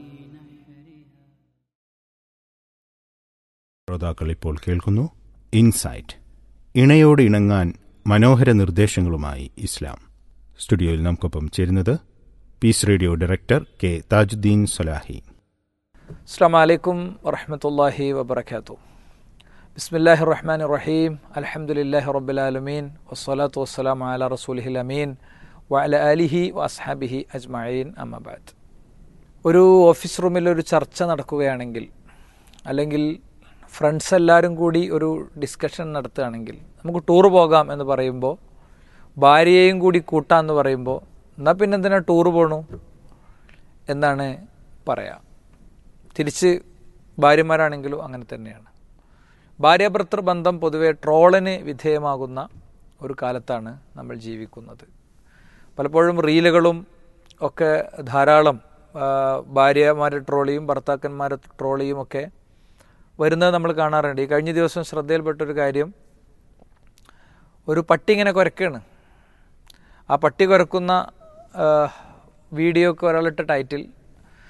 ശ്രോതാക്കൾ ഇപ്പോൾ കേൾക്കുന്നു ഇൻസൈറ്റ് ഇണയോട് ഇണങ്ങാൻ മനോഹര നിർദ്ദേശങ്ങളുമായി ഇസ്ലാം സ്റ്റുഡിയോയിൽ നമുക്കൊപ്പം ചേരുന്നത് Peace radio director K Thajudheen Salahi അസ്സാം വലൈക്കും വറഹമത്തല്ലാഹി വബർക്കാത്തു ബിസ്മില്ലാഹി റഹ്മാൻ റഹീം അലഹമുല്ലാഹി റബ്ബുലാലമീൻ വസ്സലാത്തു വസ്സലാം അല റസൂലിഹിൽ അമീൻ വഅല അലിഹി വഅസ്ഹാബിഹി അജ്മഈൻ അമ്മബാദ് ഒരു ഓഫീസ് റൂമിൽ ഒരു ചർച്ച നടക്കുകയാണെങ്കിൽ അല്ലെങ്കിൽ ഫ്രണ്ട്സ് എല്ലാവരും കൂടി ഒരു ഡിസ്കഷൻ നടത്തുകയാണെങ്കിൽ നമുക്ക് ടൂർ പോകാം എന്ന് പറയുമ്പോൾ ഭാര്യയെയും കൂടി കൂട്ടാന്ന് പറയുമ്പോൾ എന്നാൽ പിന്നെ എന്തിനാ ടൂർ പോണു എന്നാണ് പറയാം തിരിച്ച് ഭാര്യമാരാണെങ്കിലും അങ്ങനെ തന്നെയാണ് ഭാര്യാഭർത്തൃ ബന്ധം പൊതുവെ ട്രോളിന് വിധേയമാകുന്ന ഒരു കാലത്താണ് നമ്മൾ ജീവിക്കുന്നത് പലപ്പോഴും റീലുകളും ഒക്കെ ധാരാളം ആ, ഭാര്യമാരെ ട്രോളിയും ഭർത്താക്കന്മാരെ ട്രോളിയും ഒക്കെ വരുന്നത് നമ്മൾ കാണാറുണ്ട് ഈ കഴിഞ്ഞ ദിവസം ശ്രദ്ധയിൽപ്പെട്ടൊരു കാര്യം ഒരു പട്ടി ഇങ്ങനെ കുരക്കാണ് ആ പട്ടി കുരക്കുന്ന ആ, വീഡിയോക്ക് ഒരാളിട്ട ടൈറ്റിൽ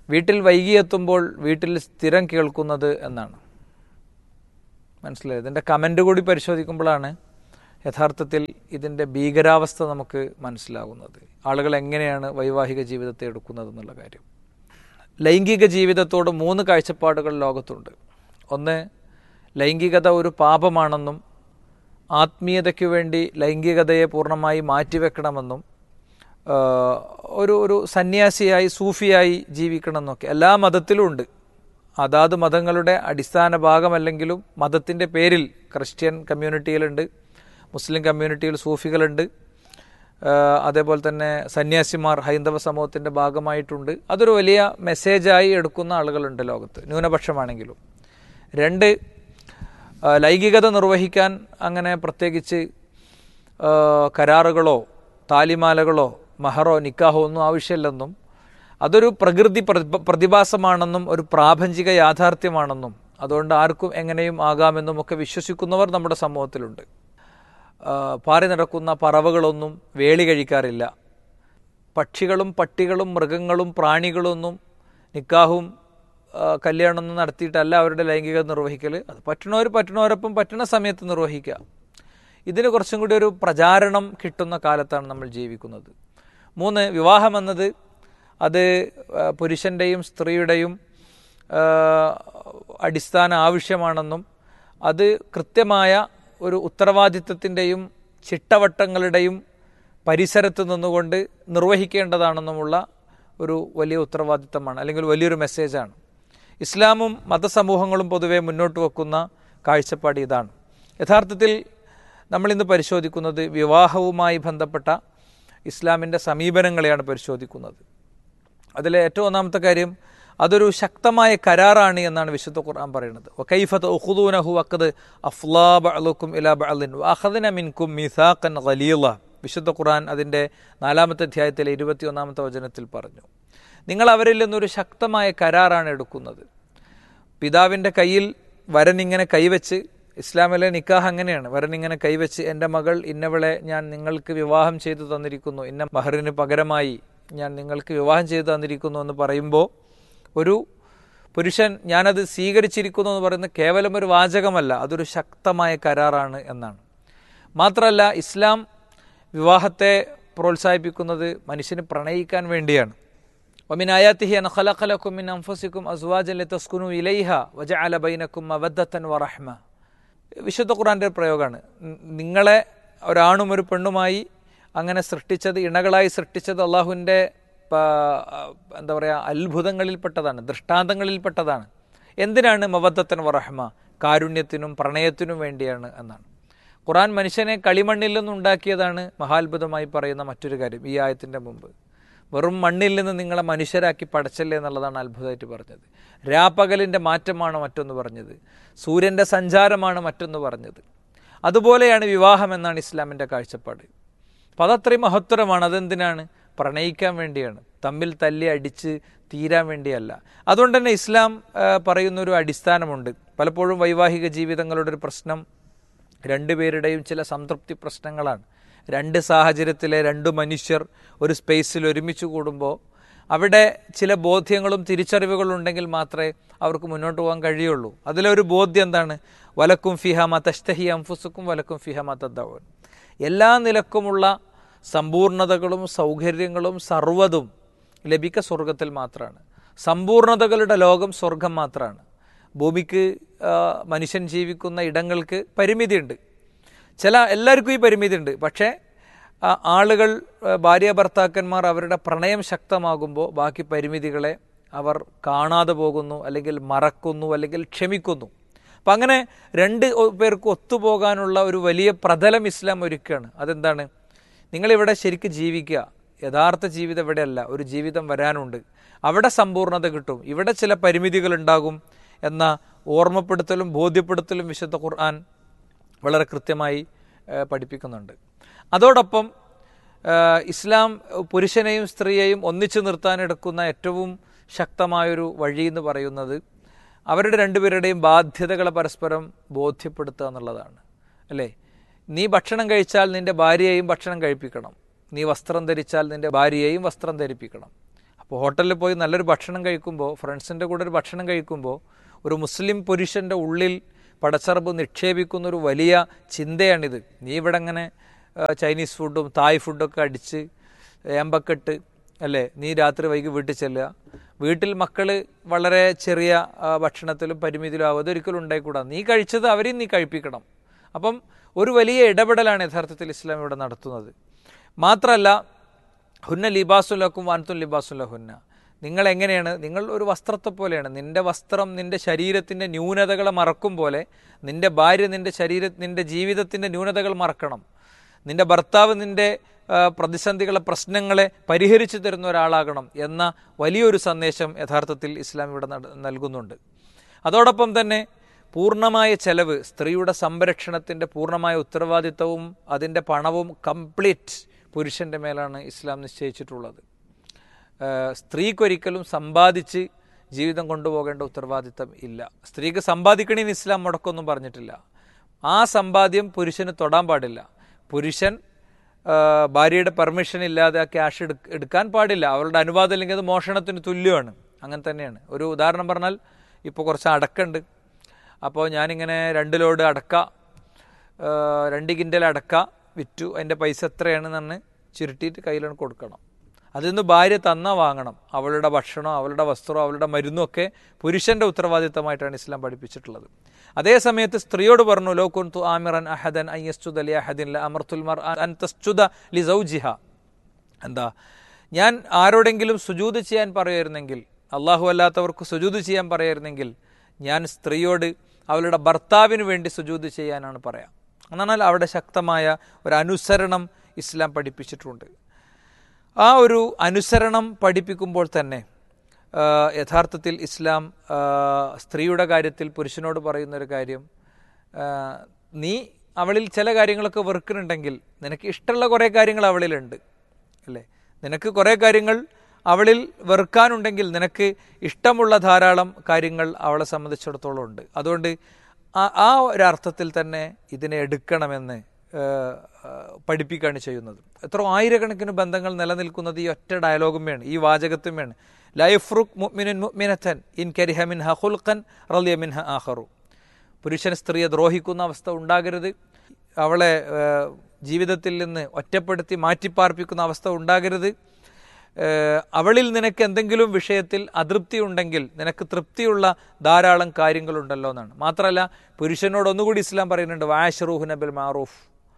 വീട്ടിൽ വൈകിയെത്തുമ്പോൾ വീട്ടിൽ സ്ഥിരം കേൾക്കുന്നത് എന്നാണ് മനസ്സിലായത് ഇതിൻ്റെ കമൻ്റ് കൂടി പരിശോധിക്കുമ്പോഴാണ് യഥാർത്ഥത്തിൽ ഇതിൻ്റെ ഭീകരാവസ്ഥ നമുക്ക് മനസ്സിലാകുന്നത് ആളുകൾ എങ്ങനെയാണ് വൈവാഹിക ജീവിതത്തെ എടുക്കുന്നത് എന്നുള്ള കാര്യം ലൈംഗിക ജീവിതത്തോട് മൂന്ന് കാഴ്ചപ്പാടുകൾ ലോകത്തുണ്ട് ഒന്ന് ലൈംഗികത ഒരു പാപമാണെന്നും ആത്മീയതയ്ക്കു വേണ്ടി ലൈംഗികതയെ പൂർണ്ണമായി മാറ്റിവെക്കണമെന്നും ആ, ഒരു ഒരു സന്യാസിയായി സൂഫിയായി ജീവിക്കണമെന്നൊക്കെ എല്ലാ മതത്തിലും ഉണ്ട് അതാത് മതങ്ങളുടെ അടിസ്ഥാന ഭാഗമല്ലെങ്കിലും മതത്തിൻ്റെ പേരിൽ ക്രിസ്ത്യൻ കമ്മ്യൂണിറ്റിയിലുണ്ട് മുസ്ലിം കമ്മ്യൂണിറ്റിയിൽ സൂഫികളുണ്ട് ആ, അതേപോലെ തന്നെ സന്യാസിമാർ ഹൈന്ദവ സമൂഹത്തിൻ്റെ ഭാഗമായിട്ടുണ്ട് അതൊരു വലിയ മെസ്സേജായി എടുക്കുന്ന ആളുകളുണ്ട് ലോകത്ത് ന്യൂനപക്ഷമാണെങ്കിലും രണ്ട് ആ, ലൈംഗികത നിർവഹിക്കാൻ അങ്ങനെ പ്രത്യേകിച്ച് ആ, കരാറുകളോ താലിമാലകളോ മഹറോ നിക്കാഹോ ഒന്നും ആവശ്യമില്ലെന്നും അതൊരു പ്രകൃതി പ്രതി- പ്രതിഭാസമാണെന്നും ഒരു പ്രാപഞ്ചിക യാഥാർത്ഥ്യമാണെന്നും അതുകൊണ്ട് ആർക്കും എങ്ങനെയും ആകാമെന്നും ഒക്കെ വിശ്വസിക്കുന്നവർ നമ്മുടെ സമൂഹത്തിലുണ്ട് ആ, പാറി നടക്കുന്ന പറവകളൊന്നും വേളി കഴിക്കാറില്ല പക്ഷികളും പട്ടികളും മൃഗങ്ങളും പ്രാണികളൊന്നും നിക്കാഹും ആ, കല്യാണമൊന്നും നടത്തിയിട്ടല്ല അവരുടെ ലൈംഗികത നിർവഹിക്കൽ അത് പറ്റണവർ പറ്റണവരൊപ്പം പറ്റണ സമയത്ത് നിർവഹിക്കുക ഇതിന് കുറച്ചും കൂടി ഒരു പ്രചാരണം കിട്ടുന്ന കാലത്താണ് നമ്മൾ ജീവിക്കുന്നത് മൂന്ന് വിവാഹം എന്നത് അത് ആ, പുരുഷൻ്റെയും സ്ത്രീയുടെയും ആ, അടിസ്ഥാന ആവശ്യമാണെന്നും അത് കൃത്യമായ ഒരു ഉത്തരവാദിത്വത്തിൻ്റെയും ചിട്ടവട്ടങ്ങളുടെയും പരിസരത്ത് നിന്നുകൊണ്ട് നിർവഹിക്കേണ്ടതാണെന്നുമുള്ള ഒരു വലിയ ഉത്തരവാദിത്തമാണ് അല്ലെങ്കിൽ വലിയൊരു മെസ്സേജാണ് ഇസ്ലാമും മതസമൂഹങ്ങളും പൊതുവെ മുന്നോട്ട് വെക്കുന്ന കാഴ്ചപ്പാട് ഇതാണ് യഥാർത്ഥത്തിൽ നമ്മളിന്ന് പരിശോധിക്കുന്നത് വിവാഹവുമായി ബന്ധപ്പെട്ട ഇസ്ലാമിൻ്റെ സമീപനങ്ങളെയാണ് പരിശോധിക്കുന്നത് അതിലെ ഏറ്റവും ഒന്നാമത്തെ കാര്യം അതൊരു ശക്തമായ കരാറാണ് എന്നാണ് വിശുദ്ധ ഖുർആൻ പറയുന്നത് വക്കൈഫത്ത് ഉഖുദൂനഹു അക്കത് അഫ്ലാ ബഅലുക്കും ഇലാ ബഅലിൻ വഅഖദ്ന മിൻകും മീസാഖൻ ഖലീല വിശുദ്ധ ഖുർആൻ അതിൻ്റെ നാലാമത്തെ അധ്യായത്തിലെ ഇരുപത്തിയൊന്നാമത്തെ വചനത്തിൽ പറഞ്ഞു നിങ്ങൾ അവരിൽ നിന്നൊരു ശക്തമായ കരാറാണ് എടുക്കുന്നത് പിതാവിൻ്റെ കയ്യിൽ വരൻ ഇങ്ങനെ കൈവച്ച് ഇസ്ലാമിലെ നിക്കാഹ് അങ്ങനെയാണ് വരൻ ഇങ്ങനെ കൈവച്ച് എൻ്റെ മകൾ ഇന്നവളെ ഞാൻ നിങ്ങൾക്ക് വിവാഹം ചെയ്തു തന്നിരിക്കുന്നു ഇന്ന മഹറിന് പകരമായി ഞാൻ നിങ്ങൾക്ക് വിവാഹം ചെയ്തു തന്നിരിക്കുന്നു എന്ന് പറയുമ്പോൾ ഒരു പുരുഷൻ ഞാനത് സ്വീകരിച്ചിരിക്കുന്നു എന്ന് പറയുന്നത് കേവലം ഒരു വാചകമല്ല അതൊരു ശക്തമായ കരാറാണ് എന്നാണ് മാത്രമല്ല ഇസ്ലാം വിവാഹത്തെ പ്രോത്സാഹിപ്പിക്കുന്നത് മനുഷ്യന് പ്രണയിക്കാൻ വേണ്ടിയാണ് ومن آياته أن خلق لكم من أنفسكم أزواجا لتسكنوا إليها وجعل بينكم مودة ورحمة വിശുദ്ധ ഖുറാന്റെ ഒരു പ്രയോഗമാണ് ന- നിങ്ങളെ ഒരാണും ഒരു പെണ്ണുമായി അങ്ങനെ സൃഷ്ടിച്ചത് ഇണകളായി സൃഷ്ടിച്ചത് അള്ളാഹുവിൻ്റെ എന്താ പറയുക അത്ഭുതങ്ങളിൽപ്പെട്ടതാണ് ദൃഷ്ടാന്തങ്ങളിൽപ്പെട്ടതാണ് എന്തിനാണ് മവദ്ദത്തൻ വറഹ്മ കാരുണ്യത്തിനും പ്രണയത്തിനും വേണ്ടിയാണ് എന്നാണ് ഖുറാൻ മനുഷ്യനെ കളിമണ്ണിൽ നിന്നുണ്ടാക്കിയതാണ് മഹാത്ഭുതമായി പറയുന്ന മറ്റൊരു കാര്യം ഈ ആയത്തിൻ്റെ മുമ്പ് വെറും മണ്ണിൽ നിന്ന് നിങ്ങളെ മനുഷ്യരാക്കി പടച്ചല്ലേ എന്നുള്ളതാണ് അത്ഭുതമായിട്ട് പറഞ്ഞത് രാപ്പകലിൻ്റെ മാറ്റമാണ് മറ്റൊന്ന് പറഞ്ഞത് സൂര്യൻ്റെ സഞ്ചാരമാണ് മറ്റൊന്ന് പറഞ്ഞത് അതുപോലെയാണ് വിവാഹം എന്നാണ് ഇസ്ലാമിൻ്റെ കാഴ്ചപ്പാട് അപ്പം അതത്രയും മഹത്തരമാണ് അതെന്തിനാണ് പ്രണയിക്കാൻ വേണ്ടിയാണ് തമ്മിൽ തല്ലി അടിച്ച് തീരാൻ വേണ്ടിയല്ല അതുകൊണ്ട് തന്നെ ഇസ്ലാം ആ, പറയുന്നൊരു അടിസ്ഥാനമുണ്ട് പലപ്പോഴും വൈവാഹിക ജീവിതങ്ങളുടെ ഒരു പ്രശ്നം രണ്ടുപേരുടെയും ചില സംതൃപ്തി പ്രശ്നങ്ങളാണ് രണ്ട് സാഹചര്യത്തിലെ രണ്ട് മനുഷ്യർ ഒരു സ്പേസിൽ ഒരുമിച്ച് കൂടുമ്പോൾ അവിടെ ചില ബോധ്യങ്ങളും തിരിച്ചറിവുകളും ഉണ്ടെങ്കിൽ മാത്രമേ അവർക്ക് മുന്നോട്ട് പോകാൻ കഴിയുള്ളൂ അതിലൊരു ബോധ്യം എന്താണ് വലക്കും ഫിഹമ തഷ്തഹി അംഫുസുക്കും വലക്കും ഫിഹമ തദ്ദവൻ എല്ലാ നിലക്കുമുള്ള സമ്പൂർണതകളും സൗകര്യങ്ങളും സർവ്വതും ലഭിക്ക സ്വർഗത്തിൽ മാത്രമാണ് സമ്പൂർണതകളുടെ ലോകം സ്വർഗം മാത്രമാണ് ഭൂമിക്ക് ആ, മനുഷ്യൻ ജീവിക്കുന്ന ഇടങ്ങൾക്ക് പരിമിതിയുണ്ട് ചില എല്ലാവർക്കും ഈ പരിമിതി ഉണ്ട് പക്ഷേ ആ, ആളുകൾ ആ, ഭാര്യ ഭർത്താക്കന്മാർ അവരുടെ പ്രണയം ശക്തമാകുമ്പോൾ ബാക്കി പരിമിതികളെ അവർ കാണാതെ പോകുന്നു അല്ലെങ്കിൽ മറക്കുന്നു അല്ലെങ്കിൽ ക്ഷമിക്കുന്നു അപ്പം അങ്ങനെ രണ്ട് ഒ- പേർക്ക് ഒത്തുപോകാനുള്ള ഒരു വലിയ പ്രതലം ഇസ്ലാം ഒരുക്കുകയാണ് അതെന്താണ് നിങ്ങളിവിടെ ശരിക്കും ജീവിക്കുക യഥാർത്ഥ ജീവിതം ഇവിടെയല്ല ഒരു ജീവിതം വരാനുണ്ട് അവിടെ സമ്പൂർണ്ണത കിട്ടും ഇവിടെ ചില പരിമിതികൾ ഉണ്ടാകും എന്ന ഓർമ്മപ്പെടുത്തലും ബോധ്യപ്പെടുത്തലും വിശുദ്ധ ഖുർആൻ വളരെ കൃത്യമായി ഏഹ്, പഠിപ്പിക്കുന്നുണ്ട് അതോടൊപ്പം ഏഹ്, ഇസ്ലാം പുരുഷനെയും സ്ത്രീയെയും ഒന്നിച്ചു നിർത്താനെടുക്കുന്ന ഏറ്റവും ശക്തമായൊരു വഴി എന്ന് പറയുന്നത് അവരുടെ രണ്ടുപേരുടെയും ബാധ്യതകളെ പരസ്പരം ബോധ്യപ്പെടുത്തുക എന്നുള്ളതാണ് അല്ലേ നീ ഭക്ഷണം കഴിച്ചാൽ നിന്റെ ഭാര്യയെയും ഭക്ഷണം കഴിപ്പിക്കണം നീ വസ്ത്രം ധരിച്ചാൽ നിന്റെ ഭാര്യയെയും വസ്ത്രം ധരിപ്പിക്കണം അപ്പോൾ ഇപ്പോൾ ഹോട്ടലിൽ പോയി നല്ലൊരു ഭക്ഷണം കഴിക്കുമ്പോൾ ഫ്രണ്ട്സിൻ്റെ കൂടെ ഒരു ഭക്ഷണം കഴിക്കുമ്പോൾ ഒരു മുസ്ലിം പുരുഷൻ്റെ ഉള്ളിൽ പടച്ചറബ് നിക്ഷേപിക്കുന്ന ഒരു വലിയ ചിന്തയാണിത് നീ ഇവിടെ അങ്ങനെ ആ, ചൈനീസ് ഫുഡും തായ് ഫുഡൊക്കെ അടിച്ച് ഏമ്പക്കെട്ട് അല്ലേ നീ രാത്രി വൈകി വീട്ടിൽ ചെല്ലുക വീട്ടിൽ മക്കൾ വളരെ ചെറിയ ആ, ഭക്ഷണത്തിലും പരിമിതിയിലും ആവും അതൊരിക്കലും ഉണ്ടായിക്കൂടാ നീ കഴിച്ചത് അവരെയും നീ കഴിപ്പിക്കണം അപ്പം ഒരു വലിയ ഇടപെടലാണ് യഥാർത്ഥത്തിൽ ഇസ്ലാം ഇവിടെ നടത്തുന്നത് മാത്രമല്ല ഹുന്ന ലിബാസുലക്കും വാനത്തും ലിബാസുല്ല ഹുന്ന നിങ്ങൾ എങ്ങനെയാണ് നിങ്ങൾ ഒരു വസ്ത്രത്തെ പോലെയാണ് നിന്റെ വസ്ത്രം നിന്റെ ശരീരത്തിൻ്റെ ന്യൂനതകളെ മറക്കും പോലെ നിന്റെ ഭാര്യ നിന്റെ ശരീര നിന്റെ ജീവിതത്തിൻ്റെ ന്യൂനതകൾ മറക്കണം നിന്റെ ഭർത്താവ് നിന്റെ ആ, പ്രതിസന്ധികളെ പ്രശ്നങ്ങളെ പരിഹരിച്ചു തരുന്ന ഒരാളാകണം എന്ന വലിയൊരു സന്ദേശം യഥാർത്ഥത്തിൽ ഇസ്ലാം ഇവിടെ നട- നൽകുന്നുണ്ട് അതോടൊപ്പം തന്നെ പൂർണ്ണമായ ചെലവ് സ്ത്രീയുടെ സംരക്ഷണത്തിൻ്റെ പൂർണ്ണമായ ഉത്തരവാദിത്തവും അതിൻ്റെ പണവും കംപ്ലീറ്റ് പുരുഷൻ്റെ മേലാണ് ഇസ്ലാം നിശ്ചയിച്ചിട്ടുള്ളത് ഏഹ് സ്ത്രീക്കൊരിക്കലും സമ്പാദിച്ച് ജീവിതം കൊണ്ടുപോകേണ്ട ഉത്തരവാദിത്തം ഇല്ല സ്ത്രീക്ക് സമ്പാദിക്കണമെന്ന് ഇസ്ലാം മുടക്കൊന്നും പറഞ്ഞിട്ടില്ല ആ സമ്പാദ്യം പുരുഷന് തൊടാൻ പാടില്ല പുരുഷൻ ഏഹ് ഭാര്യയുടെ പെർമിഷൻ ഇല്ലാതെ ആ ക്യാഷ് എടു എടുക്കാൻ പാടില്ല അവരുടെ അനുവാദം ഇല്ലെങ്കിൽ അത് മോഷണത്തിന് തുല്യമാണ് അങ്ങനെ തന്നെയാണ് ഒരു ഉദാഹരണം പറഞ്ഞാൽ ഇപ്പോൾ കുറച്ച് അടക്കുണ്ട് അപ്പോൾ ഞാനിങ്ങനെ രണ്ട് ലോഡ് അടക്ക ഏഹ് രണ്ട് കിൻഡൽ അടക്ക വിറ്റു അതിൻ്റെ പൈസ എത്രയാണെന്ന് പറഞ്ഞ് ചുരുട്ടിയിട്ട് കയ്യിലാണ് കൊടുക്കണം അതിൽ നിന്ന് ഭാര്യ തന്ന വാങ്ങണം അവളുടെ ഭക്ഷണം അവളുടെ വസ്ത്രമോ അവളുടെ മരുന്നും ഒക്കെ പുരുഷന്റെ ഉത്തരവാദിത്തമായിട്ടാണ് ഇസ്ലാം പഠിപ്പിച്ചിട്ടുള്ളത് അതേ സമയത്ത് സ്ത്രീയോട് പറഞ്ഞു ലോ കുൻതു ആമിറൻ അഹദൻ അയ്യസ്തുദ ലി അഹദിൻ ല അമർത്തുൽ മർ അൻ തസ്ജുദ ലി സൗജിഹ എന്താ ഞാൻ ആരോടെങ്കിലും സുജൂത് ചെയ്യാൻ പറയുമായിരുന്നെങ്കിൽ അള്ളാഹു അല്ലാത്തവർക്ക് സുജൂത് ചെയ്യാൻ പറയായിരുന്നെങ്കിൽ ഞാൻ സ്ത്രീയോട് അവളുടെ ഭർത്താവിന് വേണ്ടി സുജൂത് ചെയ്യാനാണ് പറയാം എന്നാൽ അവിടെ ശക്തമായ ഒരു അനുസരണം ഇസ്ലാം പഠിപ്പിച്ചിട്ടുണ്ട് ആ ഒരു അനുസരണം പഠിപ്പിക്കുമ്പോൾ തന്നെ ആ, യഥാർത്ഥത്തിൽ ഇസ്ലാം ആ, സ്ത്രീയുടെ കാര്യത്തിൽ പുരുഷനോട് പറയുന്ന ഒരു കാര്യം ആ, നീ അവളിൽ ചില കാര്യങ്ങളൊക്കെ വെറുക്കുന്നുണ്ടെങ്കിൽ നിനക്ക് ഇഷ്ടമുള്ള കുറേ കാര്യങ്ങൾ അവളിലുണ്ട് അല്ലേ നിനക്ക് കുറേ കാര്യങ്ങൾ അവളിൽ വെറുക്കാനുണ്ടെങ്കിൽ നിനക്ക് ഇഷ്ടമുള്ള ധാരാളം കാര്യങ്ങൾ അവളെ സംബന്ധിച്ചിടത്തോളം ഉണ്ട് അതുകൊണ്ട് ആ ആ ഒരർത്ഥത്തിൽ തന്നെ ഇതിനെ എടുക്കണമെന്ന് ഏഹ്, ഏഹ്, പഠിപ്പിക്കുകയാണ് ചെയ്യുന്നത് എത്ര ആയിരക്കണക്കിന് ബന്ധങ്ങൾ നിലനിൽക്കുന്നത് ഈ ഒറ്റ ഡയലോഗും വേണം ഈ വാചകത്തും വേണം ലൈഫ്റുഖ് മുഅ്മിനുൻ മുഅ്മിനത്തൻ ഇൻ കരിഹ മിൻഹ ഖുൽഖൻ റളിയ മിൻഹ ആഖറു പുരുഷൻ സ്ത്രീയെ ദ്രോഹിക്കുന്ന അവസ്ഥ ഉണ്ടാകരുത് അവളെ ഏഹ്, ജീവിതത്തിൽ നിന്ന് ഒറ്റപ്പെടുത്തി മാറ്റിപ്പാർപ്പിക്കുന്ന അവസ്ഥ ഉണ്ടാകരുത് ഏഹ്, അവളിൽ നിനക്ക് എന്തെങ്കിലും വിഷയത്തിൽ അതൃപ്തി ഉണ്ടെങ്കിൽ നിനക്ക് തൃപ്തിയുള്ള ധാരാളം കാര്യങ്ങളുണ്ടല്ലോ എന്നാണ് മാത്രമല്ല പുരുഷനോട് ഒന്നുകൂടി ഇസ്ലാം പറയുന്നുണ്ട് വാഷറൂഹ് നബിൽ മാറൂഫ്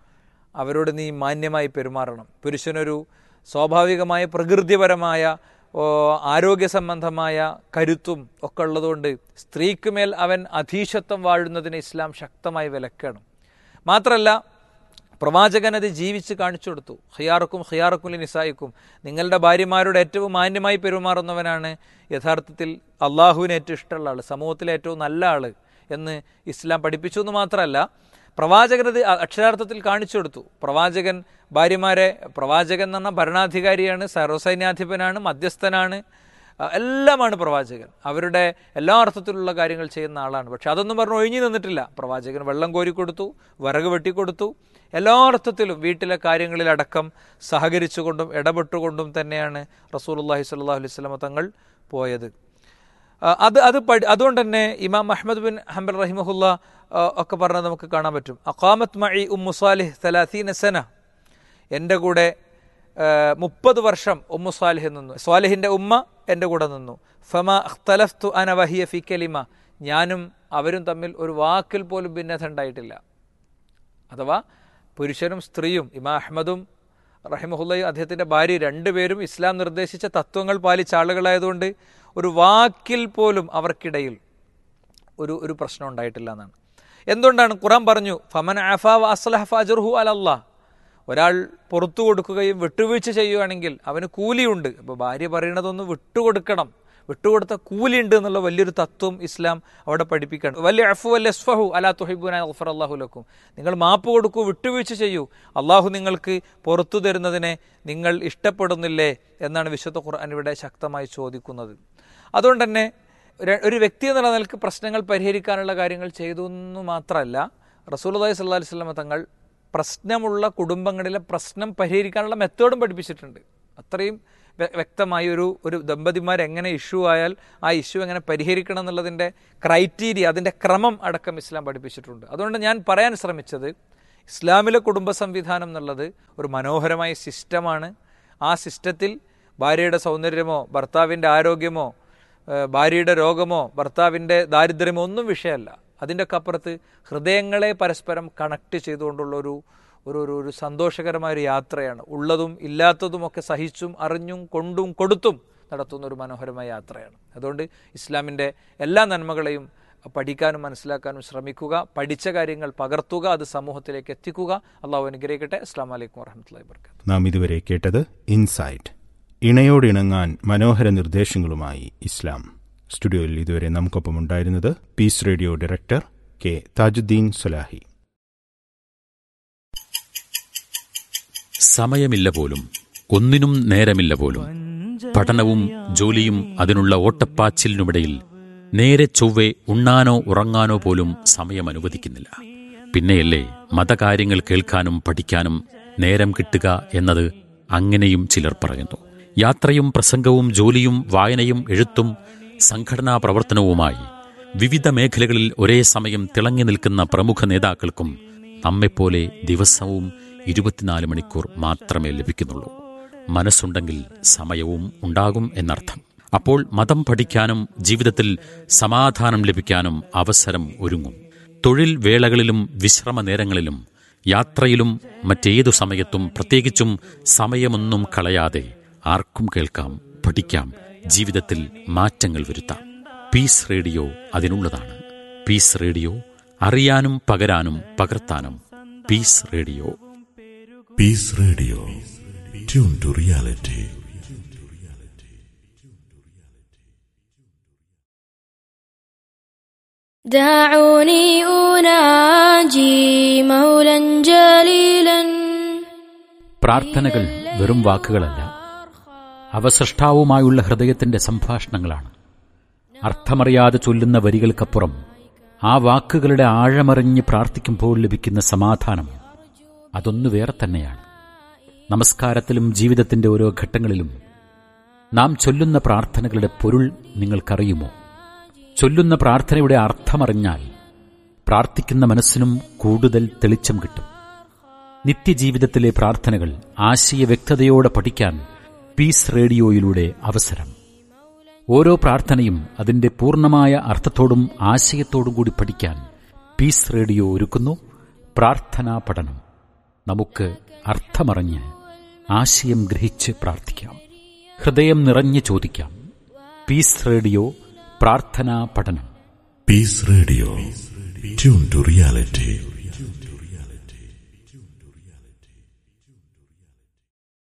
അവരോട് നീ മാന്യമായി പെരുമാറണം പുരുഷനൊരു സ്വാഭാവികമായ പ്രകൃതിപരമായ ഓ, ആരോഗ്യ സംബന്ധമായ കരുത്തും ഒക്കെ ഉള്ളതുകൊണ്ട് സ്ത്രീക്ക് മേൽ അവൻ അധീശത്വം വാഴുന്നതിന് ഇസ്ലാം ശക്തമായി വിലക്കണം മാത്രമല്ല പ്രവാചകൻ അത് ജീവിച്ച് കാണിച്ചു കൊടുത്തു ഹിയാർക്കും ഹിയാർക്കും നിസായിക്കും നിങ്ങളുടെ ഭാര്യമാരോട് ഏറ്റവും മാന്യമായി പെരുമാറുന്നവനാണ് യഥാർത്ഥത്തിൽ അള്ളാഹുവിന് ഏറ്റവും ഇഷ്ടമുള്ള ആൾ സമൂഹത്തിലെ ഏറ്റവും നല്ല ആൾ എന്ന് ഇസ്ലാം പഠിപ്പിച്ചു എന്ന് മാത്രമല്ല പ്രവാചകൻ അത് അ- അക്ഷരാർത്ഥത്തിൽ കാണിച്ചു കൊടുത്തു പ്രവാചകൻ ഭാര്യമാരെ പ്രവാചകൻ എന്ന് പറഞ്ഞാൽ ഭരണാധികാരിയാണ് സർവ്വസൈന്യാധിപനാണ് മധ്യസ്ഥനാണ് അഹ് എല്ലാമാണ് പ്രവാചകൻ അവരുടെ എല്ലാ അർത്ഥത്തിലുള്ള കാര്യങ്ങൾ ചെയ്യുന്ന ആളാണ് പക്ഷെ അതൊന്നും പറഞ്ഞ് ഒഴിഞ്ഞു നിന്നിട്ടില്ല പ്രവാചകൻ വെള്ളം കോരി കൊടുത്തു വിറക് വെട്ടിക്കൊടുത്തു എല്ലാ അർത്ഥത്തിലും വീട്ടിലെ കാര്യങ്ങളിലടക്കം സഹകരിച്ചുകൊണ്ടും ഇടപെട്ടുകൊണ്ടും തന്നെയാണ് റസൂലുള്ളാഹി സ്വല്ലല്ലാഹു അലൈഹി വസല്ലമ തങ്ങൾ പോയത് ആ, അത് അത് പഠി അതുകൊണ്ട് തന്നെ ഇമാം അഹമ്മദ് ബിൻ ഹംബൽ റഹിമഹുല്ല ആ, ഒക്കെ പറഞ്ഞത് നമുക്ക് കാണാൻ പറ്റും അഖാമത്ത് മഴി ഉമ്മു സാലിഹ് സലാസീന സന എൻ്റെ കൂടെ മുപ്പത് വർഷം ഉമ്മു സാലിഹ് നിന്നു സ്വാലിഹിൻ്റെ ഉമ്മ എൻ്റെ കൂടെ നിന്നു ഫമ അഖ്തലഫ്തു അന വഹിയ ഫി കലിമ ഞാനും അവരും തമ്മിൽ ഒരു വാക്കിൽ പോലും ഭിന്നത ഉണ്ടായിട്ടില്ല അഥവാ പുരുഷനും സ്ത്രീയും ഇമാ അഹമ്മദും റഹിമഹുല്ലയും അദ്ദേഹത്തിൻ്റെ ഭാര്യ രണ്ടുപേരും ഇസ്ലാം നിർദ്ദേശിച്ച തത്വങ്ങൾ പാലിച്ച ആളുകളായതുകൊണ്ട് ഒരു വാക്കിൽ പോലും അവർക്കിടയിൽ ഒരു ഒരു പ്രശ്നം ഉണ്ടായിട്ടില്ല എന്നാണ് എന്തുകൊണ്ടാണ് ഖുറാൻ പറഞ്ഞു ഫമൻ അഫാ അസ്ലഹ ഫജർഹു അലല്ലാ ഒരാൾ പുറത്തു കൊടുക്കുകയും വിട്ടുവീഴ്ച ചെയ്യുകയാണെങ്കിൽ അവന് കൂലിയുണ്ട് അപ്പോൾ ഭാര്യ പറയണതൊന്ന് വിട്ടുകൊടുക്കണം വിട്ടുകൊടുത്ത കൂലിയുണ്ട് എന്നുള്ള വലിയൊരു തത്വം ഇസ്ലാം അവിടെ പഠിപ്പിക്കുകയാണ് വലിയ അഫു അൽ എസ്ഫഹു അലാ തുഹിബുന അഫർ അള്ളാഹു ലക്കും നിങ്ങൾ മാപ്പ് കൊടുക്കൂ വിട്ടുവീഴ്ച ചെയ്യൂ അള്ളാഹു നിങ്ങൾക്ക് പുറത്തു തരുന്നതിനെ നിങ്ങൾ ഇഷ്ടപ്പെടുന്നില്ലേ എന്നാണ് വിശുദ്ധ ഖുർആൻ ഇവിടെ ശക്തമായി ചോദിക്കുന്നത് അതുകൊണ്ട് തന്നെ ര- ഒരു വ്യക്തി എന്നുള്ള നിലക്ക് പ്രശ്നങ്ങൾ പരിഹരിക്കാനുള്ള കാര്യങ്ങൾ ചെയ്തു എന്ന് മാത്രമല്ല റസൂലുള്ളാഹി സ്വല്ലല്ലാഹി അലൈഹി വസല്ലമ തങ്ങൾ പ്രശ്നമുള്ള കുടുംബങ്ങളിലെ പ്രശ്നം പരിഹരിക്കാനുള്ള മെത്തേഡും പഠിപ്പിച്ചിട്ടുണ്ട് അത്രയും വ്യ- വ്യക്തമായി ഒരു ഒരു ദമ്പതിമാർ എങ്ങനെ ഇഷ്യൂ ആയാൽ ആ ഇഷ്യൂ എങ്ങനെ പരിഹരിക്കണം എന്നുള്ളതിൻ്റെ ക്രൈറ്റീരിയ അതിൻ്റെ ക്രമം അടക്കം ഇസ്ലാം പഠിപ്പിച്ചിട്ടുണ്ട് അതുകൊണ്ട് ഞാൻ പറയാൻ ശ്രമിച്ചത് ഇസ്ലാമിലെ കുടുംബ സംവിധാനം എന്നുള്ളത് ഒരു മനോഹരമായ സിസ്റ്റമാണ് ആ സിസ്റ്റത്തിൽ ഭാര്യയുടെ സൗന്ദര്യമോ ഭർത്താവിൻ്റെ ആരോഗ്യമോ ഏഹ് ഭാര്യയുടെ രോഗമോ ഭർത്താവിൻ്റെ ദാരിദ്ര്യമോ ഒന്നും വിഷയമല്ല അതിൻ്റെയൊക്കെ അപ്പുറത്ത് ഹൃദയങ്ങളെ പരസ്പരം കണക്ട് ചെയ്തുകൊണ്ടുള്ള ഒരു ഒരു ഒരു ഒരു സന്തോഷകരമായ ഒരു യാത്രയാണ് ഉള്ളതും ഇല്ലാത്തതുമൊക്കെ സഹിച്ചും അറിഞ്ഞും കൊണ്ടും കൊടുത്തും നടത്തുന്ന ഒരു മനോഹരമായ യാത്രയാണ് അതുകൊണ്ട് ഇസ്ലാമിൻ്റെ എല്ലാ നന്മകളെയും പഠിക്കാനും മനസ്സിലാക്കാനും ശ്രമിക്കുക പഠിച്ച കാര്യങ്ങൾ പകർത്തുക അത് സമൂഹത്തിലേക്ക് എത്തിക്കുക അള്ളാഹു അനുഗ്രഹിക്കട്ടെ അസ്സാം വലൈക്കും വാഹമത്തല്ലാ വർക്കാത്തു നാം ഇതുവരെ കേട്ടത് ഇൻസൈറ്റ് ഇണയോടിണങ്ങാൻ മനോഹര നിർദ്ദേശങ്ങളുമായി ഇസ്ലാം സ്റ്റുഡിയോയിൽ ഇതുവരെ നമുക്കൊപ്പം ഉണ്ടായിരുന്നത് Peace radio director K Thajudheen Salahi സമയമില്ല പോലും ഒന്നിനും നേരമില്ല പോലും പഠനവും ജോലിയും അതിനുള്ള ഓട്ടപ്പാച്ചിലിനുമിടയിൽ നേരെ ചൊവ്വെ ഉണ്ണാനോ ഉറങ്ങാനോ പോലും സമയം അനുവദിക്കുന്നില്ല പിന്നെയല്ലേ മതകാര്യങ്ങൾ കേൾക്കാനും പഠിക്കാനും നേരം കിട്ടുക എന്നത് അങ്ങനെയും ചിലർ പറയുന്നു യാത്രയും പ്രസംഗവും ജോലിയും വായനയും എഴുത്തും സംഘടനാ പ്രവർത്തനവുമായി വിവിധ മേഖലകളിൽ ഒരേ സമയം തിളങ്ങി നിൽക്കുന്ന പ്രമുഖ നേതാക്കൾക്കും നമ്മെപ്പോലെ ദിവസവും ഇരുപത്തിനാല് മണിക്കൂർ മാത്രമേ ലഭിക്കുന്നുള്ളൂ മനസ്സുണ്ടെങ്കിൽ സമയവും ഉണ്ടാകും എന്നർത്ഥം അപ്പോൾ മതം പഠിക്കാനും ജീവിതത്തിൽ സമാധാനം ലഭിക്കാനും അവസരം ഒരുങ്ങും തൊഴിൽ വേളകളിലും വിശ്രമ നേരങ്ങളിലും യാത്രയിലും മറ്റേതു സമയത്തും പ്രത്യേകിച്ചും സമയമൊന്നും കളയാതെ ആർക്കും കേൾക്കാം പഠിക്കാം ജീവിതത്തിൽ മാറ്റങ്ങൾ വരുത്താം പീസ് റേഡിയോ അതിനുള്ളതാണ് പീസ് റേഡിയോ അറിയാനും പകരാനും പകർത്താനും Peace radio Peace Radio. Tune to reality. دعوني أناجي مولا جليلا പ്രാർത്ഥനകൾ വെറും വാക്കുകളല്ല അവ സൃഷ്ടാവുമായുള്ള ഹൃദയത്തിന്റെ സംഭാഷണങ്ങളാണ് അർത്ഥമറിയാതെ ചൊല്ലുന്ന വരികൾക്കപ്പുറം ആ വാക്കുകളുടെ ആഴമറിഞ്ഞ് പ്രാർത്ഥിക്കുമ്പോൾ ലഭിക്കുന്ന സമാധാനം അതൊന്നു വേറെ തന്നെയാണ് നമസ്കാരത്തിലും ജീവിതത്തിന്റെ ഓരോ ഘട്ടങ്ങളിലും നാം ചൊല്ലുന്ന പ്രാർത്ഥനകളുടെ പൊരുൾ നിങ്ങൾക്കറിയുമോ ചൊല്ലുന്ന പ്രാർത്ഥനയുടെ അർത്ഥമറിഞ്ഞാൽ പ്രാർത്ഥിക്കുന്ന മനസ്സിനും കൂടുതൽ തെളിച്ചം കിട്ടും നിത്യജീവിതത്തിലെ പ്രാർത്ഥനകൾ ആശയ വ്യക്തതയോടെ പഠിക്കാൻ പീസ് റേഡിയോയിലൂടെ അവസരം ഓരോ പ്രാർത്ഥനയും അതിന്റെ പൂർണ്ണമായ അർത്ഥത്തോടും ആശയത്തോടും കൂടി പഠിക്കാൻ പീസ് റേഡിയോ ഒരുക്കുന്നു പ്രാർത്ഥനാ പഠനം നമുക്ക് അർത്ഥമറിഞ്ഞ് ആശയം ഗ്രഹിച്ച് പ്രാർത്ഥിക്കാം ഹൃദയം നിറഞ്ഞ് ചോദിക്കാം പീസ് റേഡിയോ പ്രാർത്ഥനാ പഠനം Peace Radio. Tune to reality.